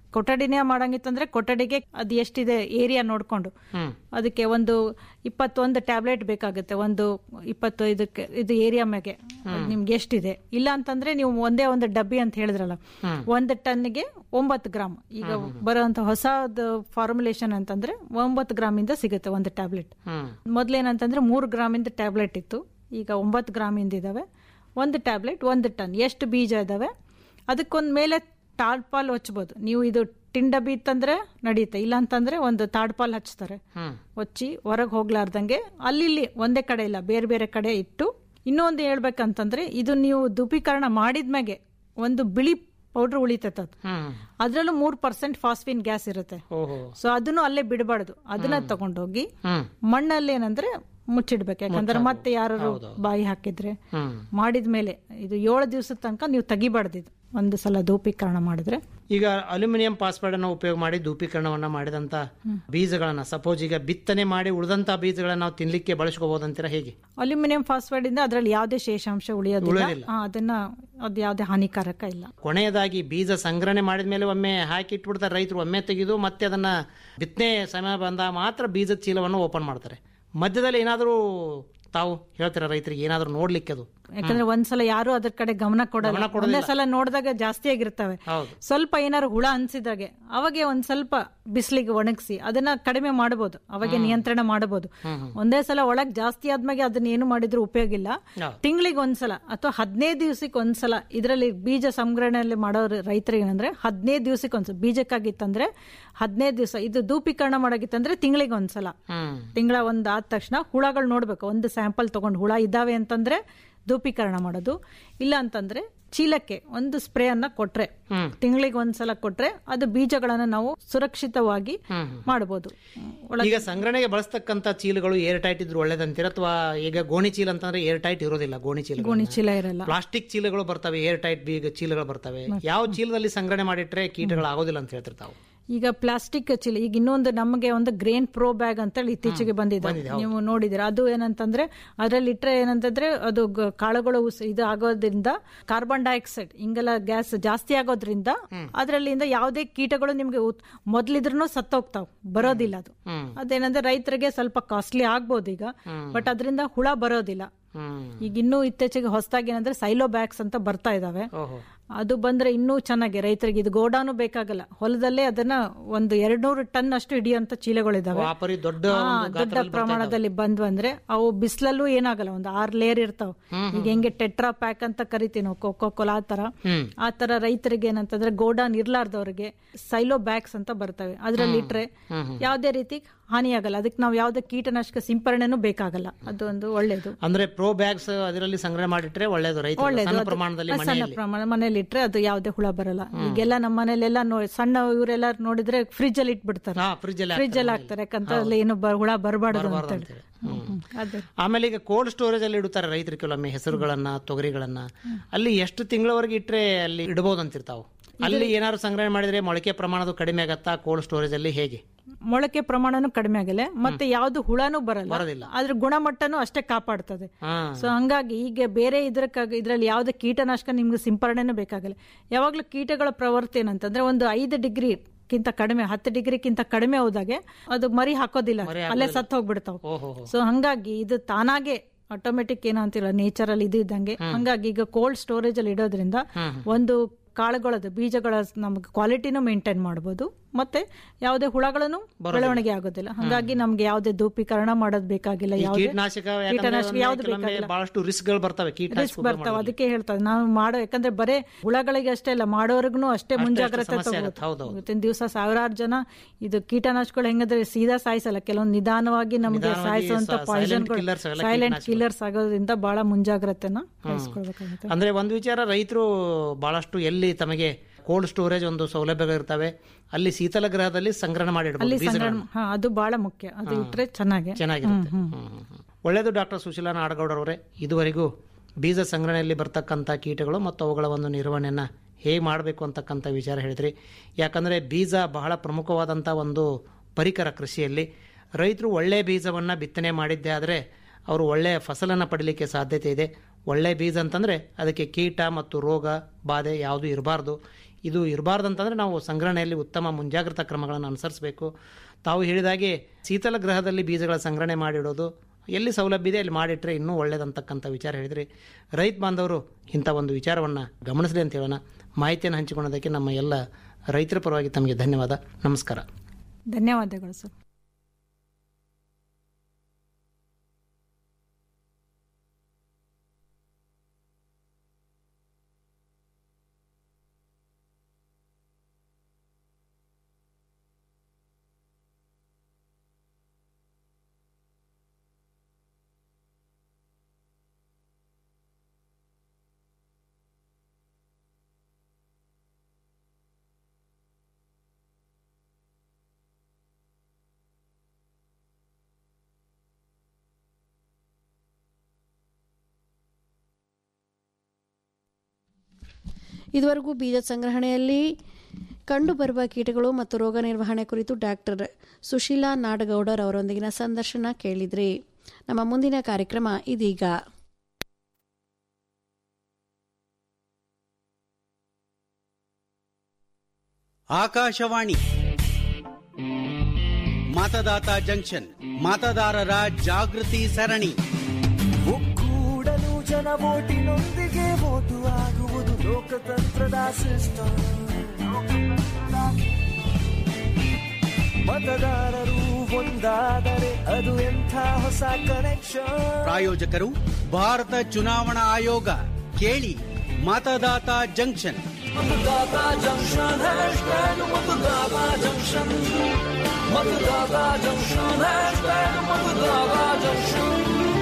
ಕೊಠಡಿನೇ ಮಾಡಂಗಿತ್ತಂದ್ರೆ ಕೊಠಡಿಗೆ ಅದು ಎಷ್ಟಿದೆ ಏರಿಯಾ ನೋಡ್ಕೊಂಡು
ಹ್ಮ್
ಅದಕ್ಕೆ ಒಂದು ಇಪ್ಪತ್ತೊಂದು ಟ್ಯಾಬ್ಲೆಟ್ ಬೇಕಾಗುತ್ತೆ ಒಂದು ಇಪ್ಪತ್ತೈದಕ್ಕೆ ಇದು ಏರಿಯಾ ಮ್ಯಾಗೆ ನಿಮ್ಗೆ ಎಷ್ಟಿದೆ ಇಲ್ಲ ಅಂತಂದ್ರೆ ನೀವು ಒಂದೇ ಒಂದು ಡಬ್ಬಿ ಅಂತ ಹೇಳಿದ್ರಲ್ಲ
ಹ್ಮ್.
ಒಂದು ಟನ್ಗೆ ಒಂಬತ್ತು ಗ್ರಾಮ್ ಈಗ ಬರುವಂತ ಹೊಸದ ಫಾರ್ಮುಲೇಷನ್ ಅಂತಂದ್ರೆ ಒಂಬತ್ತು ಗ್ರಾಮ್ ಇಂದ ಸಿಗುತ್ತೆ ಒಂದು ಟ್ಯಾಬ್ಲೆಟ್
ಹ್ಮ್
ಮೊದ್ಲೇನಂತಂದ್ರೆ ಮೂರು ಗ್ರಾಮಿಂದ ಟ್ಯಾಬ್ಲೆಟ್ ಇತ್ತು ಈಗ ಒಂಬತ್ತು ಗ್ರಾಮಿಂದ ಇದಾವೆ ಒಂದು ಟ್ಯಾಬ್ಲೆಟ್ ಒಂದು ಟನ್ ಎಷ್ಟು ಬೀಜ ಇದಾವೆ ಅದಕ್ಕೊಂದ್ ಮೇಲೆ ತಾಡ್ಪಾಲ್ ಹಚ್ಬೋದು ನೀವು ಇದು ಟಿನ್ ಡಬ್ಬಿ ಇತ್ತಂದ್ರೆ ನಡೆಯುತ್ತೆ ಇಲ್ಲ ಅಂತಂದ್ರೆ ಒಂದು ತಾಡ್ಪಾಲ್ ಹಚ್ತಾರೆ
ಹ್ಮ್
ಹೊಚ್ಚಿ ಹೊರಗೆ ಹೋಗ್ಲಾರ್ದಂಗೆ ಅಲ್ಲಿ ಇಲ್ಲಿ ಒಂದೇ ಕಡೆ ಇಲ್ಲ ಬೇರೆ ಬೇರೆ ಕಡೆ ಇಟ್ಟು ಇನ್ನೊಂದು ಹೇಳ್ಬೇಕಂತಂದ್ರೆ ಇದು ನೀವು ಧೂಪೀಕರಣ ಮಾಡಿದ್ಮ್ಯಾಗೆ ಒಂದು ಬಿಳಿ ಪೌಡರ್ ಉಳಿತೈತೆ ಅದು
ಹ್ಮ್
ಅದ್ರಲ್ಲೂ ಮೂರ್ ಪರ್ಸೆಂಟ್ ಫಾಸ್ಫಿನ್ ಗ್ಯಾಸ್ ಇರುತ್ತೆ
ಓಹೋ
ಸೊ ಅದನ್ನು ಅಲ್ಲೇ ಬಿಡಬಾರ್ದು ಅದನ್ನ ತಗೊಂಡೋಗಿ
ಹ್ಮ್
ಮಣ್ಣಲ್ಲಿ ಏನಂದ್ರೆ ಮುಚ್ಚಿಡ್ಬೇಕು ಯಾಕಂದ್ರೆ ಮತ್ತೆ ಯಾರು ಬಾಯಿ ಹಾಕಿದ್ರೆ
ಹ್ಮ್
ಮಾಡಿದ್ಮೇಲೆ ಇದು ಏಳು ದಿವಸದ ತನಕ ನೀವು ತೆಗಿಬಾರ್ದು ಇದು ಒಂದು ಸಲ ಧೂಪೀಕರಣ ಮಾಡಿದ್ರೆ
ಈಗ ಅಲ್ಯೂಮಿನಿಯಂ ಫಾಸ್ಫೇಟ್ ಅನ್ನು ಉಪಯೋಗ ಮಾಡಿ ಧೂಪೀಕರಣವನ್ನ ಮಾಡಿದಂತ ಬೀಜಗಳನ್ನ ಸಪೋಸ್ ಈಗ ಬಿತ್ತನೆ ಮಾಡಿ ಉಳಿದಂತ ಬೀಜಗಳನ್ನ ನಾವು ತಿನ್ಲಿಕ್ಕೆ ಬಳಸ್ಕೋಬಹುದಂತೀರಾ ಹೇಗೆ
ಅಲ್ಯೂಮಿನಿಯಂ ಫಾಸ್ಫೈಡ್ ಇಂದ ಅದ್ರಲ್ಲಿ ಯಾವುದೇ ಶೇಷಾಂಶ ಉಳಿಯೋದಿಲ್ಲ
ಉಳಿಯೋದಿಲ್ಲ.
ಹಾ, ಅದನ್ನ ಅದು ಯಾವುದೇ ಹಾನಿಕಾರಕ ಇಲ್ಲ
ಕೊನೆಯದಾಗಿ ಬೀಜ ಸಂಗ್ರಹಣೆ ಮಾಡಿದ ಮೇಲೆ ಒಮ್ಮೆ ಹಾಕಿ ಇಟ್ಬಿಡ್ತಾರೆ ರೈತರು ಒಮ್ಮೆ ತೆಗೆದು ಮತ್ತೆ ಅದನ್ನ ಬಿತ್ತನೆ ಸಮಯ ಬಂದಾಗ ಮಾತ್ರ ಬೀಜದ ಚೀಲವನ್ನು ಓಪನ್ ಮಾಡ್ತಾರೆ ಮಧ್ಯದಲ್ಲಿ ಏನಾದರೂ ತಾವು ಹೇಳ್ತೀರಾ ರೈತರಿಗೆ ಏನಾದರೂ ನೋಡ್ಲಿಕ್ಕೆ ಅದು
ಯಾಕಂದ್ರೆ ಒಂದ್ಸಲ ಯಾರು ಅದ್ರ ಕಡೆ ಗಮನ ಕೊಡಲ್ಲ
ಗಮನ ಕೊಡೋದಿಲ್ಲ.
ಒಂದೇ ಸಲ ನೋಡಿದಾಗ ಜಾಸ್ತಿ ಆಗಿರ್ತವೆ
ಹೌದು
ಸ್ವಲ್ಪ ಏನಾರು ಹುಳ ಅನ್ಸಿದಾಗೆ ಅವಾಗೆ ಒಂದ್ ಸ್ವಲ್ಪ ಬಿಸಿಲಿಗೆ ಒಣಗಿಸಿ ಅದನ್ನ ಕಡಿಮೆ ಮಾಡಬಹುದು ಅವಾಗೆ ನಿಯಂತ್ರಣ ಮಾಡಬಹುದು ಒಂದೇ ಸಲ ಒಳಗ್ ಜಾಸ್ತಿ ಆದ್ಮೇಲೆ ಅದನ್ನ ಏನು ಮಾಡಿದ್ರು ಉಪಯೋಗ ಇಲ್ಲ
ಹೌದು.
ತಿಂಗಳಿಗೆ ಒಂದ್ಸಲ ಅಥವಾ ಹದಿನೈದು ದಿವಸಕ್ಕೆ ಒಂದ್ಸಲ ಇದರಲ್ಲಿ ಬೀಜ ಸಂಗ್ರಹಣೆಯಲ್ಲಿ ಮಾಡೋ ರೈತರಿಗೆ ಏನಂದ್ರೆ ಹದಿನೈದು ದಿವಸಕ್ಕೆ ಒಂದ್ಸಲ ಬೀಜಕ್ಕಾಗಿತ್ತಂದ್ರೆ ಹದಿನೈದು ದಿವಸ ಇದು ಧೂಪೀಕರಣ ಮಾಡೋಗಿತ್ತಂದ್ರೆ ತಿಂಗಳಿಗೆ ಒಂದ್ಸಲ
ಹ್ಮ್
ತಿಂಗಳ ಒಂದ್ ಆದ ತಕ್ಷಣ ಹುಳಗಳು ನೋಡ್ಬೇಕು ಒಂದು ಸ್ಯಾಂಪಲ್ ತಗೊಂಡು ಹುಳ ಇದ್ದಾವೆ ಅಂತಂದ್ರೆ ಧೂಪೀಕರಣ ಮಾಡೋದು ಇಲ್ಲ ಅಂತಂದ್ರೆ ಚೀಲಕ್ಕೆ ಒಂದು ಸ್ಪ್ರೇ ಅನ್ನ ಕೊಟ್ರೆ
ಹ್ಮ್.
ತಿಂಗಳಿಗೆ ಒಂದ್ಸಲ ಕೊಟ್ರೆ ಅದು ಬೀಜಗಳನ್ನ ನಾವು ಸುರಕ್ಷಿತವಾಗಿ
ಹ್ಮ್.
ಮಾಡಬಹುದು
ಈಗ ಸಂಗ್ರಹಣೆಗೆ ಬಳಸ್ತಕ್ಕಂತ ಚೀಲಗಳು ಏರ್ ಟೈಟ್ ಇದ್ರು ಒಳ್ಳೇದಂತೀರ ಅಥವಾ ಈಗ ಗೋಣಿ ಚೀಲ ಅಂತಂದ್ರೆ ಏರ್ ಟೈಟ್ ಇರೋದಿಲ್ಲ ಗೋಣಿ ಚೀಲ
ಗೋಣಿ ಚೀಲ ಇರಲ್ಲ
ಪ್ಲಾಸ್ಟಿಕ್ ಚೀಲಗಳು ಬರ್ತವೆ ಏರ್ ಟೈಟ್ ಬೀಗ ಚೀಲಗಳು ಬರ್ತವೆ ಯಾವ ಚೀಲದಲ್ಲಿ ಸಂಗ್ರಹಣೆ ಮಾಡಿಟ್ರೆ ಕೀಟಗಳು ಆಗೋದಿಲ್ಲ ಅಂತ ಹೇಳ್ತಾರೆ ತಾವು
ಈಗ ಪ್ಲಾಸ್ಟಿಕ್ ಚೀಲ ಈಗ ಇನ್ನೊಂದು ನಮಗೆ ಒಂದು ಗ್ರೇನ್ ಪ್ರೋ ಬ್ಯಾಗ್ ಅಂತೇಳಿ ಇತ್ತೀಚೆಗೆ ಬಂದಿದೆ ನೀವು ನೋಡಿದಿರ ಅದು ಏನಂತಂದ್ರೆ ಅದ್ರಲ್ಲಿ ಇಟ್ರೆ ಏನಂತಂದ್ರೆ ಅದು ಗ- ಕಾಳುಗಳು ಉಸ್- ಇದು ಆಗೋದ್ರಿಂದ ಕಾರ್ಬನ್ ಡೈಆಕ್ಸೈಡ್ ಹಿಂಗೆಲ್ಲ ಗ್ಯಾಸ್ ಜಾಸ್ತಿ ಆಗೋದ್ರಿಂದ ಅದ್ರಲ್ಲಿಂದ ಯಾವುದೇ ಕೀಟಗಳು ನಿಮ್ಗೆ ಉತ್- ಮೊದ್ಲಿದ್ರೂ ಸತ್ತೋಗ್ತಾವ್ ಬರೋದಿಲ್ಲ ಅದು
ಹ್ಮ್
ಅದೇನಂದ್ರೆ ರೈತರಿಗೆ ಸ್ವಲ್ಪ ಕಾಸ್ಟ್ಲಿ ಆಗ್ಬೋದು ಈಗ ಬಟ್ ಅದರಿಂದ ಹುಳ ಬರೋದಿಲ್ಲ
ಹ್ಮ್
ಈಗ ಇನ್ನೂ ಇತ್ತೀಚೆಗೆ ಹೊಸದಾಗಿ ಏನಂದ್ರೆ ಸೈಲೋ ಬ್ಯಾಗ್ಸ್ ಅಂತ ಬರ್ತಾ ಇದಾವೆ
ಓಹೋ
ಅದು ಬಂದ್ರೆ ಇನ್ನೂ ಚೆನ್ನಾಗಿ ರೈತರಿಗೆ ಇದು ಗೋಡಾನು ಬೇಕಾಗಲ್ಲ ಹೊಲದಲ್ಲೇ ಅದನ್ನ ಒಂದು ಎರಡ್ನೂರು ಟನ್ ಅಷ್ಟು ಹಿಡಿಯುವಂತ ಚೀಲಗಳಿದಾವೆ
ವಾಪರಿ ದೊಡ್ಡ
ಹಾ,
ಒಂದು
ದೊಡ್ಡ
ಗಾತ್ರದಲ್ಲಿ
ಪ್ರಮಾಣದಲ್ಲಿ ಬಂದ್ವು ಅಂದ್ರೆ ಅವು ಬಿಸಿಲಲ್ಲೂ ಏನಾಗಲ್ಲ ಒಂದು ಆರ್ ಲೇಯರ್ ಇರ್ತಾವ ಈಗ ಹೆಂಗೆ ಟೆಟ್ರಾ ಪ್ಯಾಕ್ ಅಂತ ಕರಿತೀವಿ ನಾವು ಕೊಕ್ಕೋ ಕೋಲಾ ಆ ತರ
ಹ್ಮ್
ಆ ತರ ರೈತರಿಗೆ ಏನಂತಂದ್ರೆ ಗೋಡಾನ್ ಇರ್ಲಾರ್ದವ್ರಿಗೆ ಸೈಲೋ ಬ್ಯಾಗ್ಸ್ ಅಂತ ಬರ್ತವೆ ಅದ್ರಲ್ಲಿ ಇಟ್ರೆ ಯಾವ್ದೇ ರೀತಿ ಹಾನಿಯಾಗಲ್ಲ ಅದಕ್ಕೆ ನಾವು ಯಾವ್ದೇ ಕೀಟನಾಶಕ ಸಿಂಪರಣೆನೂ ಬೇಕಾಗಲ್ಲ ಅದು ಒಂದು ಒಳ್ಳೇದು
ಅಂದ್ರೆ ಪ್ರೋ ಬ್ಯಾಗ್ಸ್ ಅದರಲ್ಲಿ ಸಂಗ್ರಹ ಮಾಡಿಟ್ರೆ ಒಳ್ಳೇದು ರೈತ
ಒಳ್ಳೇದು
ಸಣ್ಣ
ಅದು.
ಪ್ರಮಾಣದಲ್ಲಿ
ಸಣ್ಣ
ಮನೆಯಲ್ಲಿ
ಪ್ರಮಾಣ ಮನೇಲಿ ಇಟ್ರೆ ಅದು ಯಾವುದೇ ಹುಳ ಬರಲ್ಲ ಈಗೆಲ್ಲ ನಮ್ಮ ಮನೇಲೆಲ್ಲ ನೋ ಸಣ್ಣ ಇವರೆಲ್ಲ ನೋಡಿದ್ರೆ ಫ್ರಿಜ್ ಅಲ್ಲಿ ಇಟ್ಬಿಡ್ತಾರೆ
ಹಾ ಫ್ರಿಜ್ ಅಲ್ಲಿ
ಫ್ರಿಜ್ ಅಲ್ಲಿ ಹಾಕ್ತಾರೆ ಯಾಕಂತ ಅಲ್ಲಿ ಏನು ಬ- ಹುಳ ಬರಬಾರ್ದು
ಬರಬಾರ್ದು
ಅಂತ
ಅಂತೇಳಿ ಹ್ಮ್.
ಅದೇ
ಆಮೇಲೆ ಈಗ ಕೋಲ್ಡ್ ಸ್ಟೋರೇಜ್ ಅಲ್ಲಿ ಇಡುತ್ತಾರೆ ರೈತರು ಕೆಲವೊಮ್ಮೆ ಹೆಸರುಗಳನ್ನ ತೊಗರಿಗಳನ್ನ ಅಲ್ಲಿ ಎಷ್ಟು ತಿಂಗಳವರೆಗೆ ಇಟ್ರೆ ಅಲ್ಲಿ ಇಡಬಹುದು ಅಂತಿರ್ತಾವು ಅಲ್ಲಿ ಏನಾದ್ರು ಸಂಗ್ರಹಣೆ ಮಾಡಿದ್ರೆ ಮೊಳಕೆ ಪ್ರಮಾಣದ ಕಡಿಮೆ ಆಗತ್ತಾ ಕೋಲ್ಡ್ ಸ್ಟೋರೇಜ್ ಅಲ್ಲಿ ಹೇಗೆ
ಮೊಳಕೆ ಪ್ರಮಾಣನೂ ಕಡಿಮೆ ಆಗಲ್ಲ ಮತ್ತೆ ಯಾವ್ದು ಹುಳನೂ
ಬರೋದಿಲ್ಲ.
ಬರಲ್ಲ ಅದ್ರ ಗುಣಮಟ್ಟನೂ ಅಷ್ಟೇ ಕಾಪಾಡ್ತದೆ
ಹಾ
ಸೊ ಹಂಗಾಗಿ ಈಗ ಬೇರೆ ಇದ್ರಕ್ಕಾಗ ಇದ್ರಲ್ಲಿ ಯಾವುದೇ ಕೀಟನಾಶಕ ನಿಮ್ಗೆ ಸಿಂಪರಣೆನೂ ಬೇಕಾಗಲ್ಲ ಯಾವಾಗ್ಲೂ ಕೀಟಗಳ ಪ್ರವೃತ್ತಿ ಏನಂತಂದ್ರೆ ಒಂದು ಐದು ಡಿಗ್ರಿ ಕಿಂತ ಕಡಿಮೆ ಹತ್ತು ಡಿಗ್ರಿಕ್ಕಿಂತ ಕಡಿಮೆ ಹೋದಾಗೆ ಅದು ಮರಿ ಹಾಕೋದಿಲ್ಲ ಅಲ್ಲೇ ಸತ್ತು ಹೋಗ್ಬಿಡ್ತಾವ
ಓಹೋ
ಸೊ ಹಂಗಾಗಿ ಇದು ತಾನಾಗೆ ಆಟೋಮೆಟಿಕ್ ಏನೋ ಅಂತಿಲ್ಲ ನೇಚರ್ ಅಲ್ಲಿ ಇದು ಇದ್ದಂಗೆ ಹಂಗಾಗಿ ಈಗ ಕೋಲ್ಡ್ ಸ್ಟೋರೇಜ್ ಅಲ್ಲಿ ಇಡೋದ್ರಿಂದ ಒಂದು ಕಾಳುಗಳದ್ದು ಬೀಜಗಳ ನಮ್ಗೆ ಕ್ವಾಲಿಟಿನೂ ಮೇಂಟೈನ್ ಮಾಡಬಹುದು ಮತ್ತೆ ಯಾವುದೇ ಹುಳಗಳನ್ನು ಬೆಳವಣಿಗೆ ಆಗೋದಿಲ್ಲ ಹಂಗಾಗಿ ನಮ್ಗೆ ಯಾವುದೇ ಧೂಪೀಕರಣ ಮಾಡೋದ್ ಬೇಕಾಗಿಲ್ಲ
ಈ
ಯಾವುದೇ
ಕೀಟನಾಶಕ
ಕೀಟನಾಶಕ ಯಾವ್ದು
ಕೆಲವೊಮ್ಮೆ
ಬೇಕಾಗಿಲ್ಲ
ಬಹಳಷ್ಟು ರಿಸ್ಕ್ ಗಳು ಬರ್ತವೆ
ರಿಸ್ಕ್
ಕೀಟನಾಶಕ
ಬರ್ತಾವ ಅದಕ್ಕೆ ಹೇಳ್ತಾರೆ ನಾವು ಮಾಡೋ ಯಾಕಂದ್ರೆ ಬರೇ ಹುಳಗಳಿಗೆ ಅಷ್ಟೇ ಅಲ್ಲ ಮಾಡೋರ್ಗು ಅಷ್ಟೇ ಮುಂಜಾಗ್ರತೆ
ಸಮಸ್ಯೆ ಆಗುತ್ತೆ,
ತಗೋಬೇಕು
ಹೌದೌದು.
ಇವತ್ತಿನ ದಿವಸ ಸಾವಿರಾರು ಜನ ಇದು ಕೀಟನಾಶಕಗಳು ಹೆಂಗಂದ್ರೆ ಸೀದಾ ಸಾಯಿಸಲ್ಲ ಕೆಲವೊಂದು ನಿಧಾನವಾಗಿ ನಮಗೆ
ನಿಧಾನವಾಗಿ
ಸಾಯಿಸುವಂತ
ಸ-
ಪಾಯ್ಸನ್
silent killers ಅವೆಲ್ಲ
ಸೈಲೆಂಟ್
ಕೀಟನಾಶಕಗಳು.
ಕಿಲ್ಲರ್ಸ್ ಆಗೋದ್ರಿಂದ ಬಹಳ ಮುಂಜಾಗ್ರತೆನ ವಹಿಸ್ಕೊಳ್ಬೇಕಾಗುತ್ತೆ
ಅಂದ್ರೆ ಒಂದು ವಿಚಾರ ರೈತರು ಬಹಳಷ್ಟು ಎಲ್ಲಿ ತಮಗೆ ಕೋಲ್ಡ್ ಸ್ಟೋರೇಜ್ ಒಂದು ಸೌಲಭ್ಯಗಳು ಇರ್ತವೆ ಅಲ್ಲಿ ಶೀತಲ ಗೃಹದಲ್ಲಿ ಸಂಗ್ರಹಣ ಮಾಡಿ
ಅಲ್ಲಿ
ಇಡಬಹುದು
ಸಂಗ್ರಹಣ ಹಾ ಅದು ಬಹಳ ಮುಖ್ಯ ಅದು ಇಟ್ರೆ ಚೆನ್ನಾಗಿ
ಚೆನ್ನಾಗಿರುತ್ತೆ ಹ್ಮ್, ಹ್ಮ್, ಹ್ಮ್. ಒಳ್ಳೆಯದು ಡಾಕ್ಟರ್ ಸುಶೀಲಾ ನಾಡಗೌಡರವರೇ ಇದುವರೆಗೂ ಬೀಜ ಸಂಗ್ರಹಣೆಯಲ್ಲಿ ಬರ್ತಕ್ಕಂಥ ಕೀಟಗಳು ಮತ್ತು ಅವುಗಳ ಒಂದು ನಿರ್ವಹಣೆಯನ್ನು ಹೇಗೆ ಮಾಡಬೇಕು ಅಂತಕ್ಕಂಥ ವಿಚಾರ ಹೇಳಿದ್ರಿ ಯಾಕಂದರೆ ಬೀಜ ಬಹಳ ಪ್ರಮುಖವಾದಂಥ ಒಂದು ಪರಿಕರ ಕೃಷಿಯಲ್ಲಿ ರೈತರು ಒಳ್ಳೆಯ ಬೀಜವನ್ನು ಬಿತ್ತನೆ ಮಾಡಿದ್ದೇ ಆದರೆ ಅವರು ಒಳ್ಳೆಯ ಫಸಲನ್ನು ಪಡೀಲಿಕ್ಕೆ ಸಾಧ್ಯತೆ ಇದೆ ಒಳ್ಳೆಯ ಬೀಜ ಅಂತಂದರೆ ಅದಕ್ಕೆ ಕೀಟ ಮತ್ತು ರೋಗ ಬಾಧೆ ಯಾವುದೂ ಇರಬಾರ್ದು ಇದು ಇರಬಾರ್ದಂತಂದ್ರೆ ನಾವು ಸಂಗ್ರಹಣೆಯಲ್ಲಿ ಉತ್ತಮ ಮುಂಜಾಗ್ರತಾ ಕ್ರಮಗಳನ್ನು ಅನುಸರಿಸಬೇಕು ತಾವು ಹೇಳಿದಾಗೆ ಶೀತಲ ಗೃಹದಲ್ಲಿ ಬೀಜಗಳ ಸಂಗ್ರಹಣೆ ಮಾಡಿಡೋದು ಎಲ್ಲಿ ಸೌಲಭ್ಯ ಇದೆ ಅಲ್ಲಿ ಮಾಡಿಟ್ರೆ ಇನ್ನೂ ಒಳ್ಳೇದಂತಕ್ಕಂಥ ವಿಚಾರ ಹೇಳಿದ್ರಿ ರೈತ ಬಾಂಧವರು ಇಂಥ ಒಂದು ವಿಚಾರವನ್ನು ಗಮನಿಸಲಿ ಅಂತ ಹೇಳೋಣ ಮಾಹಿತಿಯನ್ನು ಹಂಚಿಕೊಳ್ಳೋದಕ್ಕೆ ನಮ್ಮ ಎಲ್ಲ ರೈತರ ಪರವಾಗಿ ತಮಗೆ ಧನ್ಯವಾದ ನಮಸ್ಕಾರ
ಧನ್ಯವಾದಗಳು ಸರ್
ಇದುವರೆಗೂ ಬೀಜ ಸಂಗ್ರಹಣೆಯಲ್ಲಿ ಕಂಡುಬರುವ ಕೀಟಗಳು ಮತ್ತು ರೋಗ ನಿರ್ವಹಣೆ ಕುರಿತು ಡಾಕ್ಟರ್ ಸುಶೀಲಾ ನಾಡಗೌಡರ್ ಅವರೊಂದಿಗಿನ ಸಂದರ್ಶನ ಕೇಳಿದ್ರಿ ನಮ್ಮ ಮುಂದಿನ ಕಾರ್ಯಕ್ರಮ ಇದೀಗ
ಆಕಾಶವಾಣಿ ಮತದಾತ ಜಂಕ್ಷನ್ ಮತದಾರರ ಜಾಗೃತಿ ಸರಣಿ
ಒಕ್ಕೂಡಲು ಜನ ಓಟಿನೊಂದಿಗೆ ಓಟು ಆಗುವುದು ಲೋಕತಂತ್ರದ ಸಿಸ್ಟಮ್ ಮತದಾರರು ಒಂದಾದರೆ ಅದು ಎಂಥ ಹೊಸ ಕನೆಕ್ಷನ್
ಪ್ರಾಯೋಜಕರು ಭಾರತ ಚುನಾವಣಾ ಆಯೋಗ ಕೇಳಿ ಮತದಾತ ಜಂಕ್ಷನ್
ಮತದಾತ ಜಂಕ್ಷನ್ ಹ್ಯಾಶ್ಟ್ಯಾಗ್ ಮತದಾತ ಜಂಕ್ಷನ್ ಮತದಾತ ಜಂಕ್ಷನ್ ಹ್ಯಾಶ್ಟ್ಯಾಗ್ ಮತದಾತ ಜಂಕ್ಷನ್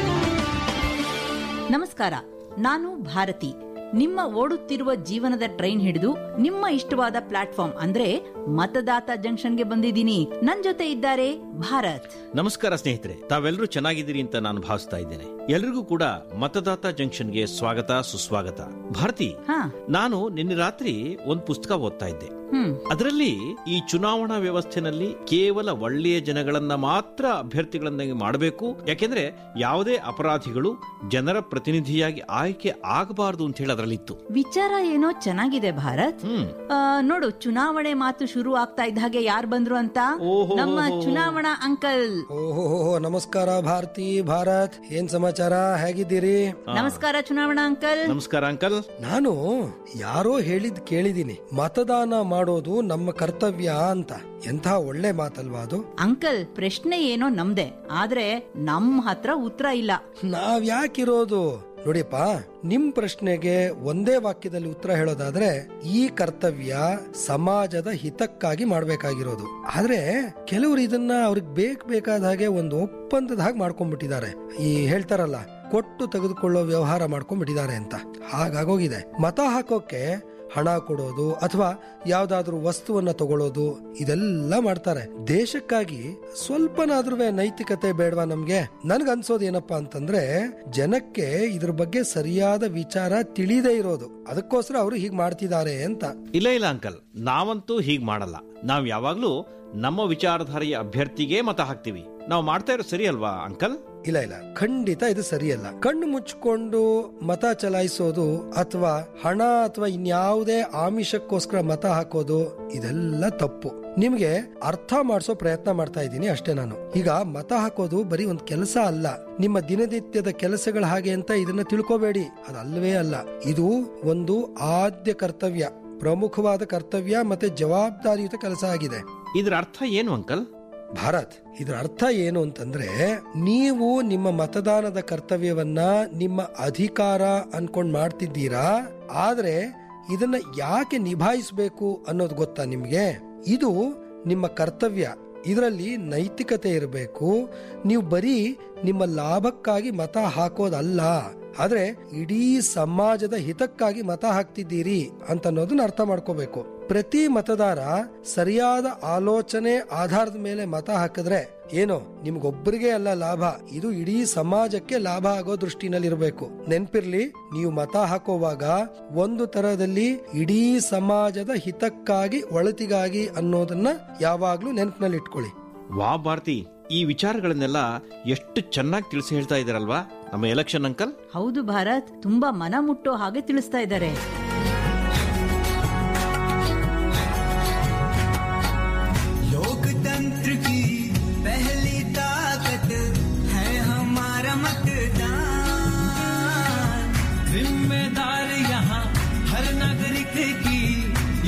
ನಮಸ್ಕಾರ ನಾನು ಭಾರತಿ ನಿಮ್ಮ ಓಡುತ್ತಿರುವ ಜೀವನದ ಟ್ರೈನ್ ಹಿಡಿದು ನಿಮ್ಮ ಇಷ್ಟವಾದ ಪ್ಲಾಟ್ಫಾರ್ಮ್ ಅಂದ್ರೆ ಮತದಾತ ಜಂಕ್ಷನ್ಗೆ ಬಂದಿದ್ದೀನಿ ನನ್ ಜೊತೆ ಇದ್ದಾರೆ ಭಾರತ್
ನಮಸ್ಕಾರ ಸ್ನೇಹಿತರೆ ತಾವೆಲ್ಲರೂ ಚೆನ್ನಾಗಿದ್ದೀರಿ ಅಂತ ನಾನು ಭಾವಿಸ್ತಾ ಇದ್ದೇನೆ ಎಲ್ರಿಗೂ ಕೂಡ ಮತದಾತ ಜಂಕ್ಷನ್ಗೆ ಸ್ವಾಗತ ಸುಸ್ವಾಗತ ಭಾರತಿ
ಹಾ
ನಾನು ನಿನ್ನೆ ರಾತ್ರಿ ಒಂದು ಪುಸ್ತಕ ಓದ್ತಾ ಇದ್ದೆ
ಹ್ಮ್
ಅದರಲ್ಲಿ ಈ ಚುನಾವಣಾ ವ್ಯವಸ್ಥೆನಲ್ಲಿ ಕೇವಲ ಒಳ್ಳೆಯ ಜನಗಳನ್ನ ಮಾತ್ರ ಅಭ್ಯರ್ಥಿಗಳನ್ನಾಗಿ ಮಾಡಬೇಕು ಯಾಕೆಂದ್ರೆ ಯಾವುದೇ ಅಪರಾಧಿಗಳು ಜನರ ಪ್ರತಿನಿಧಿಯಾಗಿ ಆಯ್ಕೆ ಆಗಬಾರದು ಅಂತ ಹೇಳಿ ಅದರಲ್ಲಿತ್ತು
ವಿಚಾರ ಏನೋ ಚೆನ್ನಾಗಿದೆ ಭಾರತ್
ಹ್ಮ್
ಆ, ನೋಡು ಚುನಾವಣೆ ಮಾತು ಶುರು ಆಗ್ತಾ ಇದ್ದ ಹಾಗೆ ಯಾರು ಬಂದ್ರು ಅಂತ ನಮ್ಮ ಚುನಾವಣಾ ಅಂಕಲ್
ಓಹೋ ನಮಸ್ಕಾರ ಭಾರತಿ ಭಾರತ್ ಏನ್ ಸಮಾಚಾರ ಹೇಗಿದ್ದೀರಿ
ನಮಸ್ಕಾರ ಚುನಾವಣಾ ಅಂಕಲ್
ನಮಸ್ಕಾರ ಅಂಕಲ್
ನಾನು ಯಾರೋ ಹೇಳಿದ್ ಕೇಳಿದೀನಿ ಮತದಾನ ಮಾಡೋದು ನಮ್ಮ ಕರ್ತವ್ಯ ಅಂತ ಎಂಥ ಒಳ್ಳೆ ಮಾತಲ್ವಾ ಅದು
ಅಂಕಲ್ ಪ್ರಶ್ನೆ ಏನೋ ನಮ್ದೆ ಆದ್ರೆ ನಮ್ ಹತ್ರ ಉತ್ತರ ಇಲ್ಲ
ನಾವ್ ಯಾಕಿರೋದು ನೋಡಿಯಪ್ಪ ನಿಮ್ ಪ್ರಶ್ನೆಗೆ ಒಂದೇ ವಾಕ್ಯದಲ್ಲಿ ಉತ್ತರ ಹೇಳೋದಾದ್ರೆ ಈ ಕರ್ತವ್ಯ ಸಮಾಜದ ಹಿತಕ್ಕಾಗಿ ಮಾಡ್ಬೇಕಾಗಿರೋದು ಆದ್ರೆ ಕೆಲವರು ಇದನ್ನ ಅವ್ರಿಗೆ ಬೇಕ್ ಬೇಕಾದ ಹಾಗೆ ಒಂದು ಒಪ್ಪಂದದ ಹಾಗೆ ಮಾಡ್ಕೊಂಡ್ಬಿಟ್ಟಿದ್ದಾರೆ ಈ ಹೇಳ್ತಾರಲ್ಲ ಕೊಟ್ಟು ತೆಗೆದುಕೊಳ್ಳೋ ವ್ಯವಹಾರ ಮಾಡ್ಕೊಂಡ್ಬಿಟ್ಟಿದ್ದಾರೆ ಅಂತ ಹಾಗಾಗೋಗಿದೆ ಮತ ಹಾಕೋಕೆ ಹಣ ಕೊಡೋದು ಅಥವಾ ಯಾವ್ದಾದ್ರು ವಸ್ತುವನ್ನ ತಗೊಳ್ಳೋದು ಇದೆಲ್ಲ ಮಾಡ್ತಾರೆ ದೇಶಕ್ಕಾಗಿ ಸ್ವಲ್ಪನಾದ್ರೂ ನೈತಿಕತೆ ಬೇಡವಾ ನಮ್ಗೆ ನನ್ಗ ಅನ್ಸೋದು ಏನಪ್ಪಾ ಅಂತಂದ್ರೆ ಜನಕ್ಕೆ ಇದ್ರ ಬಗ್ಗೆ ಸರಿಯಾದ ವಿಚಾರ ತಿಳಿದೇ ಇರೋದು ಅದಕ್ಕೋಸ್ಕರ ಅವರು ಹೀಗ್ ಮಾಡ್ತಿದ್ದಾರೆ ಅಂತ
ಇಲ್ಲ ಇಲ್ಲ ಅಂಕಲ್ ನಾವಂತೂ ಹೀಗ್ ಮಾಡಲ್ಲ ನಾವ್ ಯಾವಾಗ್ಲೂ ನಮ್ಮ ವಿಚಾರಧಾರೆಯ ಅಭ್ಯರ್ಥಿಗೆ ಮತ ಹಾಕ್ತಿವಿ ನಾವು ಮಾಡ್ತಾ ಇರೋ ಸರಿ ಅಲ್ವಾ ಅಂಕಲ್
ಇಲ್ಲ ಇಲ್ಲ ಖಂಡಿತ ಇದು ಸರಿಯಲ್ಲ ಕಣ್ಣು ಮುಚ್ಕೊಂಡು ಮತ ಚಲಾಯಿಸೋದು ಅಥವಾ ಹಣ ಅಥವಾ ಇನ್ಯಾವುದೇ ಆಮಿಷಕ್ಕೋಸ್ಕರ ಮತ ಹಾಕೋದು ಇದೆಲ್ಲ ತಪ್ಪು ನಿಮ್ಗೆ ಅರ್ಥ ಮಾಡಿಸೋ ಪ್ರಯತ್ನ ಮಾಡ್ತಾ ಇದ್ದೀನಿ ಅಷ್ಟೇ ನಾನು ಈಗ ಮತ ಹಾಕೋದು ಬರೀ ಒಂದ್ ಕೆಲಸ ಅಲ್ಲ ನಿಮ್ಮ ದಿನನಿತ್ಯದ ಕೆಲಸಗಳ ಹಾಗೆ ಅಂತ ಇದನ್ನ ತಿಳ್ಕೋಬೇಡಿ ಅದಲ್ವೇ ಅಲ್ಲ ಇದು ಒಂದು ಆದ್ಯ ಕರ್ತವ್ಯ ಪ್ರಮುಖವಾದ ಕರ್ತವ್ಯ ಮತ್ತೆ ಜವಾಬ್ದಾರಿಯುತ ಕೆಲಸ ಆಗಿದೆ
ಇದ್ರ ಅರ್ಥ ಏನು ಅಂಕಲ್
ಭಾರತ್ ಇದರ ಅರ್ಥ ಏನು ಅಂತಂದ್ರೆ ನೀವು ನಿಮ್ಮ ಮತದಾನದ ಕರ್ತವ್ಯವನ್ನ ನಿಮ್ಮ ಅಧಿಕಾರ ಅನ್ಕೊಂಡ್ ಮಾಡ್ತಿದ್ದೀರಾ ಆದ್ರೆ ಇದನ್ನ ಯಾಕೆ ನಿಭಾಯಿಸಬೇಕು ಅನ್ನೋದು ಗೊತ್ತಾ ನಿಮ್ಗೆ ಇದು ನಿಮ್ಮ ಕರ್ತವ್ಯ ಇದರಲ್ಲಿ ನೈತಿಕತೆ ಇರಬೇಕು ನೀವು ಬರೀ ನಿಮ್ಮ ಲಾಭಕ್ಕಾಗಿ ಮತ ಹಾಕೋದಲ್ಲ ಆದ್ರೆ ಇಡೀ ಸಮಾಜದ ಹಿತಕ್ಕಾಗಿ ಮತ ಹಾಕ್ತಿದ್ದೀರಿ ಅಂತ ಅನ್ನೋದನ್ನ ಅರ್ಥ ಮಾಡ್ಕೋಬೇಕು ಪ್ರತಿ ಮತದಾರ ಸರಿಯಾದ ಆಲೋಚನೆ ಆಧಾರದ ಮೇಲೆ ಮತ ಹಾಕಿದ್ರೆ ಏನೋ ನಿಮ್ಗೊಬ್ಬರಿಗೆ ಅಲ್ಲ ಲಾಭ ಇದು ಇಡೀ ಸಮಾಜಕ್ಕೆ ಲಾಭ ಆಗೋ ದೃಷ್ಟಿನಲ್ಲಿ ಇರಬೇಕು ನೆನ್ಪಿರ್ಲಿ ನೀವು ಮತ ಹಾಕೋವಾಗ ಒಂದು ತರದಲ್ಲಿ ಇಡೀ ಸಮಾಜದ ಹಿತಕ್ಕಾಗಿ ಒಳತಿಗಾಗಿ ಅನ್ನೋದನ್ನ ಯಾವಾಗ್ಲೂ ನೆನಪಿನಲ್ಲಿ ಇಟ್ಕೊಳ್ಳಿ
ವಾ ಭಾರತಿ ಈ ವಿಚಾರಗಳನ್ನೆಲ್ಲ ಎಷ್ಟು ಚೆನ್ನಾಗಿ ತಿಳಿಸಿ ಹೇಳ್ತಾ ಇದಾರಲ್ವಾ ನಮ್ಮ ಎಲೆಕ್ಷನ್ ಅಂಕಲ್
ಹೌದು ಭಾರತ್ ತುಂಬಾ ಮನ ಮುಟ್ಟೋ ಹಾಗೆ ತಿಳಿಸ್ತಾ ಇದ್ದಾರೆ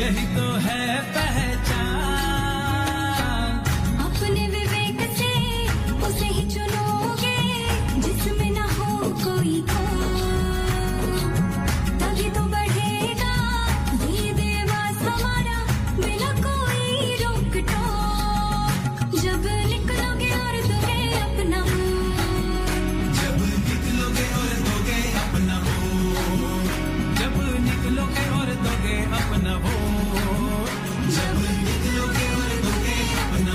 यही तो है पहचान
अपने विवेक से उसे ही चुनोगे जिसमें न हो कोई खोट तभी तो बढ़ेगा ये देवास हमारा बिना कोई रोक टोक जब निकलोगे और दोगे अपना
जब निकलोगे और दोगे अपना वोट जब निकलोगे और दोगे अपना वोट जब निकलोगे और दोगे अपना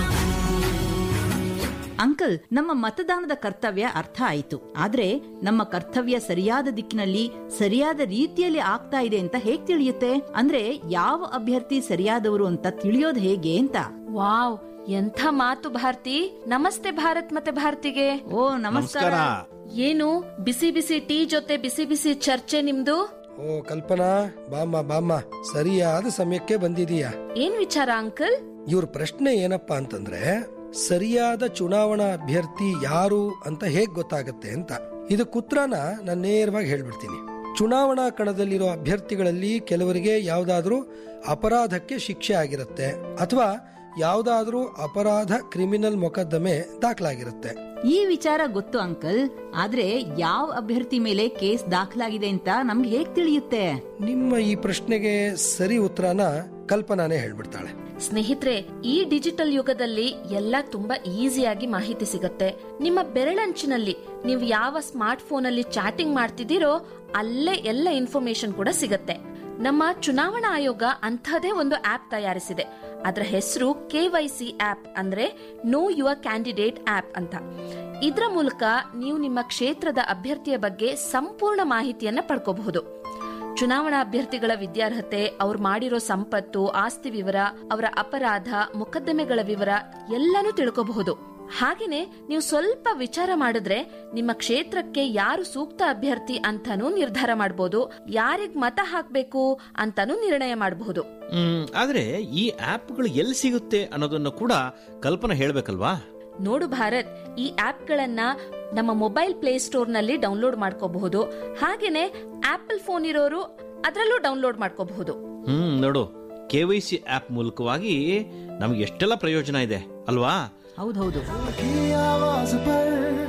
ಅಂಕಲ್ ನಮ್ಮ ಮತದಾನದ ಕರ್ತವ್ಯ ಅರ್ಥ ಆಯಿತು ಆದ್ರೆ ನಮ್ಮ ಕರ್ತವ್ಯ ಸರಿಯಾದ ದಿಕ್ಕಿನಲ್ಲಿ ಸರಿಯಾದ ರೀತಿಯಲ್ಲಿ ಆಗ್ತಾ ಇದೆ ಅಂತ ಹೇಗ್ ತಿಳಿಯುತ್ತೆ ಅಂದ್ರೆ ಯಾವ ಅಭ್ಯರ್ಥಿ ಸರಿಯಾದವರು ಅಂತ ತಿಳಿಯೋದು ಹೇಗೆ ಅಂತ
ವಾವ್ ಎಂಥ ಮಾತು ಭಾರತಿ ನಮಸ್ತೆ ಭಾರತ್ ಮತ್ತೆ ಭಾರತಿಗೆ
ಓ ನಮಸ್ಕಾರ
ಏನು ಬಿಸಿ ಬಿಸಿ ಟೀ ಜೊತೆ ಬಿಸಿ ಬಿಸಿ ಚರ್ಚೆ ನಿಮ್ದು
ಓ ಕಲ್ಪನಾ ಬಾಮ್ಮ ಬಾಮ್ಮ ಸರಿಯಾದ ಸಮಯಕ್ಕೆ ಬಂದಿದೀಯಾ
ಏನ್ ವಿಚಾರ ಅಂಕಲ್
ಇವ್ರ ಪ್ರಶ್ನೆ ಏನಪ್ಪಾ ಅಂತಂದ್ರೆ ಸರಿಯಾದ ಚುನಾವಣಾ ಅಭ್ಯರ್ಥಿ ಯಾರು ಅಂತ ಹೇಗ್ ಗೊತ್ತಾಗತ್ತೆ ಅಂತ ಇದಕ್ಕೆ ಉತ್ತರನ ನಾನು ನೇರವಾಗಿ ಹೇಳ್ಬಿಡ್ತೀನಿ ಚುನಾವಣಾ ಕಣದಲ್ಲಿರೋ ಅಭ್ಯರ್ಥಿಗಳಲ್ಲಿ ಕೆಲವರಿಗೆ ಯಾವ್ದಾದ್ರೂ ಅಪರಾಧಕ್ಕೆ ಶಿಕ್ಷೆ ಆಗಿರುತ್ತೆ ಅಥವಾ ಯಾವ್ದಾದ್ರೂ ಅಪರಾಧ ಕ್ರಿಮಿನಲ್ ಮೊಕದ್ದಮೆ ದಾಖಲಾಗಿರುತ್ತೆ
ಈ ವಿಚಾರ ಗೊತ್ತು ಅಂಕಲ್ ಆದ್ರೆ ಯಾವ ಅಭ್ಯರ್ಥಿ ಮೇಲೆ ಕೇಸ್ ದಾಖಲಾಗಿದೆ ಅಂತ ನಮ್ಗೆ ಹೇಗ್ ತಿಳಿಯುತ್ತೆ
ನಿಮ್ಮ ಈ ಪ್ರಶ್ನೆಗೆ ಸರಿ ಉತ್ತರನ ಕಲ್ಪನಾನೇ ಹೇಳ್ಬಿಡ್ತಾಳೆ
ಸ್ನೇಹಿತರೆ ಈ ಡಿಜಿಟಲ್ ಯುಗದಲ್ಲಿ ಎಲ್ಲ ತುಂಬಾ ಈಸಿಯಾಗಿ ಮಾಹಿತಿ ಸಿಗತ್ತೆ ನಿಮ್ಮ ಬೆರಳಂಚಿನಲ್ಲಿ ನೀವು ಯಾವ ಸ್ಮಾರ್ಟ್ ಫೋನ್ ಅಲ್ಲಿ ಚಾಟಿಂಗ್ ಮಾಡ್ತಿದ್ದೀರೋ ಅಲ್ಲೇ ಎಲ್ಲ ಇನ್ಫಾರ್ಮೇಶನ್ ಕೂಡ ಸಿಗತ್ತೆ ನಮ್ಮ ಚುನಾವಣಾ ಆಯೋಗ ಅಂಥದೇ ಒಂದು ಆಪ್ ತಯಾರಿಸಿದೆ ಅದರ ಹೆಸರು ಕೆವೈಸಿ ಆಪ್ ಅಂದ್ರೆ ನೋ ಯುವರ್ ಕ್ಯಾಂಡಿಡೇಟ್ ಆಪ್ ಅಂತ ಇದರ ಮೂಲಕ ನೀವು ನಿಮ್ಮ ಕ್ಷೇತ್ರದ ಅಭ್ಯರ್ಥಿಯ ಬಗ್ಗೆ ಸಂಪೂರ್ಣ ಮಾಹಿತಿಯನ್ನ ಪಡ್ಕೋಬಹುದು ಚುನಾವಣಾ ಅಭ್ಯರ್ಥಿಗಳ ವಿದ್ಯಾರ್ಹತೆ ಅವ್ರು ಮಾಡಿರೋ ಸಂಪತ್ತು ಆಸ್ತಿ ವಿವರ ಅವರ ಅಪರಾಧ ಮೊಕದ್ದಮೆಗಳ ವಿವರ ಎಲ್ಲಾನು ತಿಳ್ಕೋಬಹುದು ಹಾಗೇನೆ ನೀವು ಸ್ವಲ್ಪ ವಿಚಾರ ಮಾಡಿದ್ರೆ ನಿಮ್ಮ ಕ್ಷೇತ್ರಕ್ಕೆ ಯಾರು ಸೂಕ್ತ ಅಭ್ಯರ್ಥಿ ಅಂತಾನೂ ನಿರ್ಧಾರ ಮಾಡಬಹುದು ಯಾರಿಗ್ ಮತ ಹಾಕ್ಬೇಕು ಅಂತಾನೂ ನಿರ್ಣಯ ಮಾಡಬಹುದು
ಹ್ಮ್ ಆದ್ರೆ ಈ ಆಪ್ಗಳು ಎಲ್ಲಿ ಸಿಗುತ್ತೆ ಅನ್ನೋದನ್ನ ಕೂಡ ಕಲ್ಪನಾ ಹೇಳ್ಬೇಕಲ್ವಾ
ನೋಡು ಭಾರತ್ ಈ ಆಪ್ಗಳನ್ನ ನಮ್ಮ ಮೊಬೈಲ್ ಪ್ಲೇ ಸ್ಟೋರ್ ನಲ್ಲಿ ಡೌನ್ಲೋಡ್ ಮಾಡ್ಕೋಬಹುದು ಹಾಗೇನೆ ಆಪಲ್ ಫೋನ್ ಇರೋರು ಅದರಲ್ಲೂ ಡೌನ್ಲೋಡ್ ಮಾಡ್ಕೋಬಹುದು
ಹ್ಮ್ ನೋಡು ಕೆ ವೈ ಸಿ ಆಪ್ ಮೂಲಕವಾಗಿ ನಮ್ಗೆ ಎಷ್ಟೆಲ್ಲ ಪ್ರಯೋಜನ ಇದೆ ಅಲ್ವಾ
ಹೌದೌದು
की आवाज पर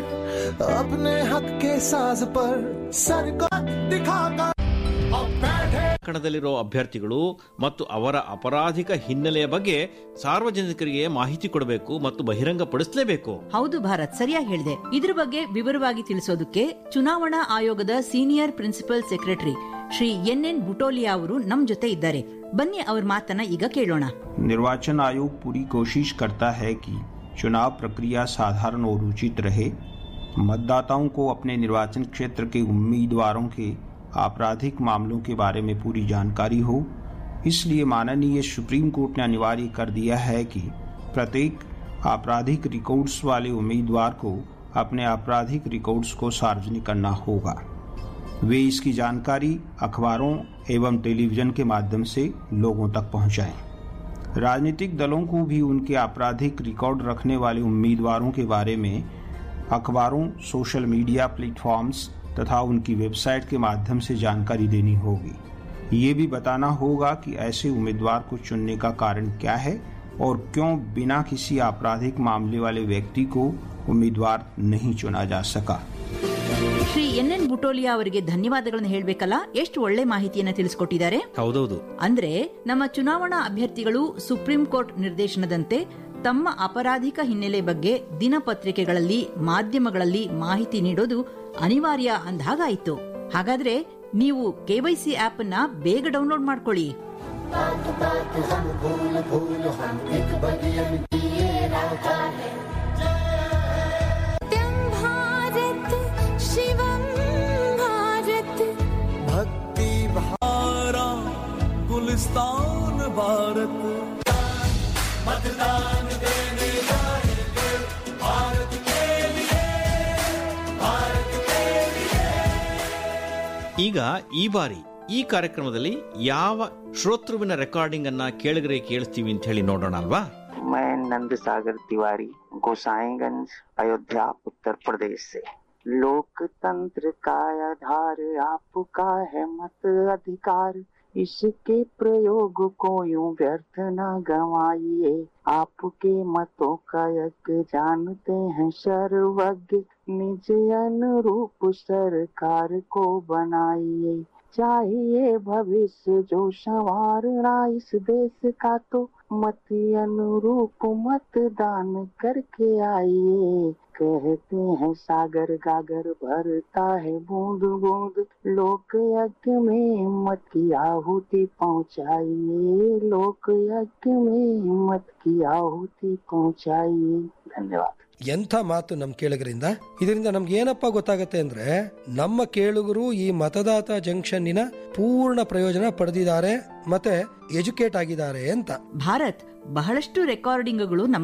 अपने हक के साज पर सर को दिखाकर अब बैठे
ಕಣದಲ್ಲಿರೋ ಅಭ್ಯರ್ಥಿಗಳು ಮತ್ತು ಅವರ ಅಪರಾಧಿಕ ಹಿನ್ನೆಲೆಯ ಬಗ್ಗೆ ಸಾರ್ವಜನಿಕರಿಗೆ ಮಾಹಿತಿ ಕೊಡಬೇಕು ಮತ್ತು ಬಹಿರಂಗಪಡಿಸಲೇಬೇಕು
ಹೌದು ಭಾರತ್ ಸರಿಯಾಗಿ ಹೇಳಿದೆ ಇದ್ರ ಬಗ್ಗೆ ವಿವರವಾಗಿ ತಿಳಿಸೋದಕ್ಕೆ ಚುನಾವಣಾ ಆಯೋಗದ senior principal secretary Shri N N Butolia ಅವರು ನಮ್ ಜೊತೆ ಇದ್ದಾರೆ ಬನ್ನಿ ಅವ್ರ ಮಾತನ್ನ ಈಗ ಕೇಳೋಣ
निर्वाचन आयोग पूरी कोशिश करता है कि चुनाव प्रक्रिया साधारण और उचित रहे मतदाताओं को अपने निर्वाचन क्षेत्र के उम्मीदवारों के आपराधिक मामलों के बारे में पूरी जानकारी हो इसलिए माननीय सुप्रीम कोर्ट ने अनिवार्य कर दिया है कि प्रत्येक आपराधिक रिकॉर्ड्स वाले उम्मीदवार को अपने आपराधिक रिकॉर्ड्स को सार्वजनिक करना होगा वे इसकी जानकारी अखबारों एवं टेलीविजन के माध्यम से लोगों तक पहुंचाएं। राजनीतिक दलों को भी उनके आपराधिक रिकॉर्ड रखने वाले उम्मीदवारों के बारे में अखबारों सोशल मीडिया प्लेटफॉर्म्स तथा उनकी वेबसाइट के माध्यम से जानकारी देनी होगी ये भी बताना होगा कि ऐसे उम्मीदवार को चुनने का कारण क्या है और क्यों बिना किसी आपराधिक मामले वाले व्यक्ति को उम्मीदवार नहीं चुना जा सका
ಶ್ರೀ ಎನ್ ಎನ್ ಬುಟೋಲಿಯಾ ಅವರಿಗೆ ಧನ್ಯವಾದಗಳನ್ನು ಹೇಳ್ಬೇಕಲ್ಲ ಎಷ್ಟು ಒಳ್ಳೆ ಮಾಹಿತಿಯನ್ನ ತಿಳಿಸ್ಕೊಟ್ಟಿದ್ದಾರೆ
ಹೌದೌದು
ಅಂದ್ರೆ ನಮ್ಮ ಚುನಾವಣಾ ಅಭ್ಯರ್ಥಿಗಳು ಸುಪ್ರೀಂ ಕೋರ್ಟ್ ನಿರ್ದೇಶನದಂತೆ ತಮ್ಮ ಅಪರಾಧಿಕ ಹಿನ್ನೆಲೆ ಬಗ್ಗೆ ದಿನಪತ್ರಿಕೆಗಳಲ್ಲಿ ಮಾಧ್ಯಮಗಳಲ್ಲಿ ಮಾಹಿತಿ ನೀಡೋದು ಅನಿವಾರ್ಯ ಅಂದಾಗಾಯ್ತು ಹಾಗಾದ್ರೆ ನೀವು ಕೆವೈಸಿ ಆಪ್ ಅನ್ನ ಬೇಗ ಡೌನ್ಲೋಡ್ ಮಾಡ್ಕೊಳ್ಳಿ
बात बात हम भूल भूल हम एक बगिया में दिए राजा है
भारत शिवम भारत
भक्ति भारा गुलिस्तान भारत मतदान देने जाएंगे भारत के लिए भारत के लिए
ಈಗ ಈ ಬಾರಿ ಈ ಕಾರ್ಯಕ್ರಮದಲ್ಲಿ ಯಾವ ಶ್ರೋತೃವಿನ ರೆಕಾರ್ಡಿಂಗ್ ಅನ್ನ ಕೇಳಿದ್ರೆ ಕೇಳಿಸ್ತೀವಿ ಅಂತ ಹೇಳಿ ನೋಡೋಣ ಅಲ್ವಾ
मैं नंद सागर तिवारी गोसाईगंज अयोध्या उत्तर प्रदेश से लोकतंत्र का आधार आपका है मत अधिकार इसके प्रयोग को यूं व्यर्थ न गवाइए आपके मतों का यज्ञ जानते हैं सर्वज्ञ निज अनुरूप सरकार को बनाइए चाहिए भविष्य जो संवारना इस देश का तो मत अनुरूप मतदान करके आइए कहते हैं सागर गागर भरता है बूंद बूंद लोक यज्ञ में मत की आहुति पहुंचाइए लोक यज्ञ में मत की आहुति पहुंचाइए धन्यवाद
ಎಂಥ ಮಾತು ನಮ್ಮ ಕೇಳುಗರಿಂದ ಇದರಿಂದ ನಮ್ಗೆ ಏನಪ್ಪ ಗೊತ್ತಾಗತ್ತೆ ಅಂದ್ರೆ ನಮ್ಮ ಕೇಳುಗರು ಈ ಮತದಾತ ಜಂಕ್ಷನ್ನಿನ ಪೂರ್ಣ ಪ್ರಯೋಜನ ಪಡೆದಿದ್ದಾರೆ ಮತ್ತೆ ಎಜುಕೇಟ್ ಆಗಿದ್ದಾರೆ ಅಂತ
ಭಾರತ್ ಬಹಳಷ್ಟು ರೆಕಾರ್ಡಿಂಗ್ಗಳು ನಮ್ಮ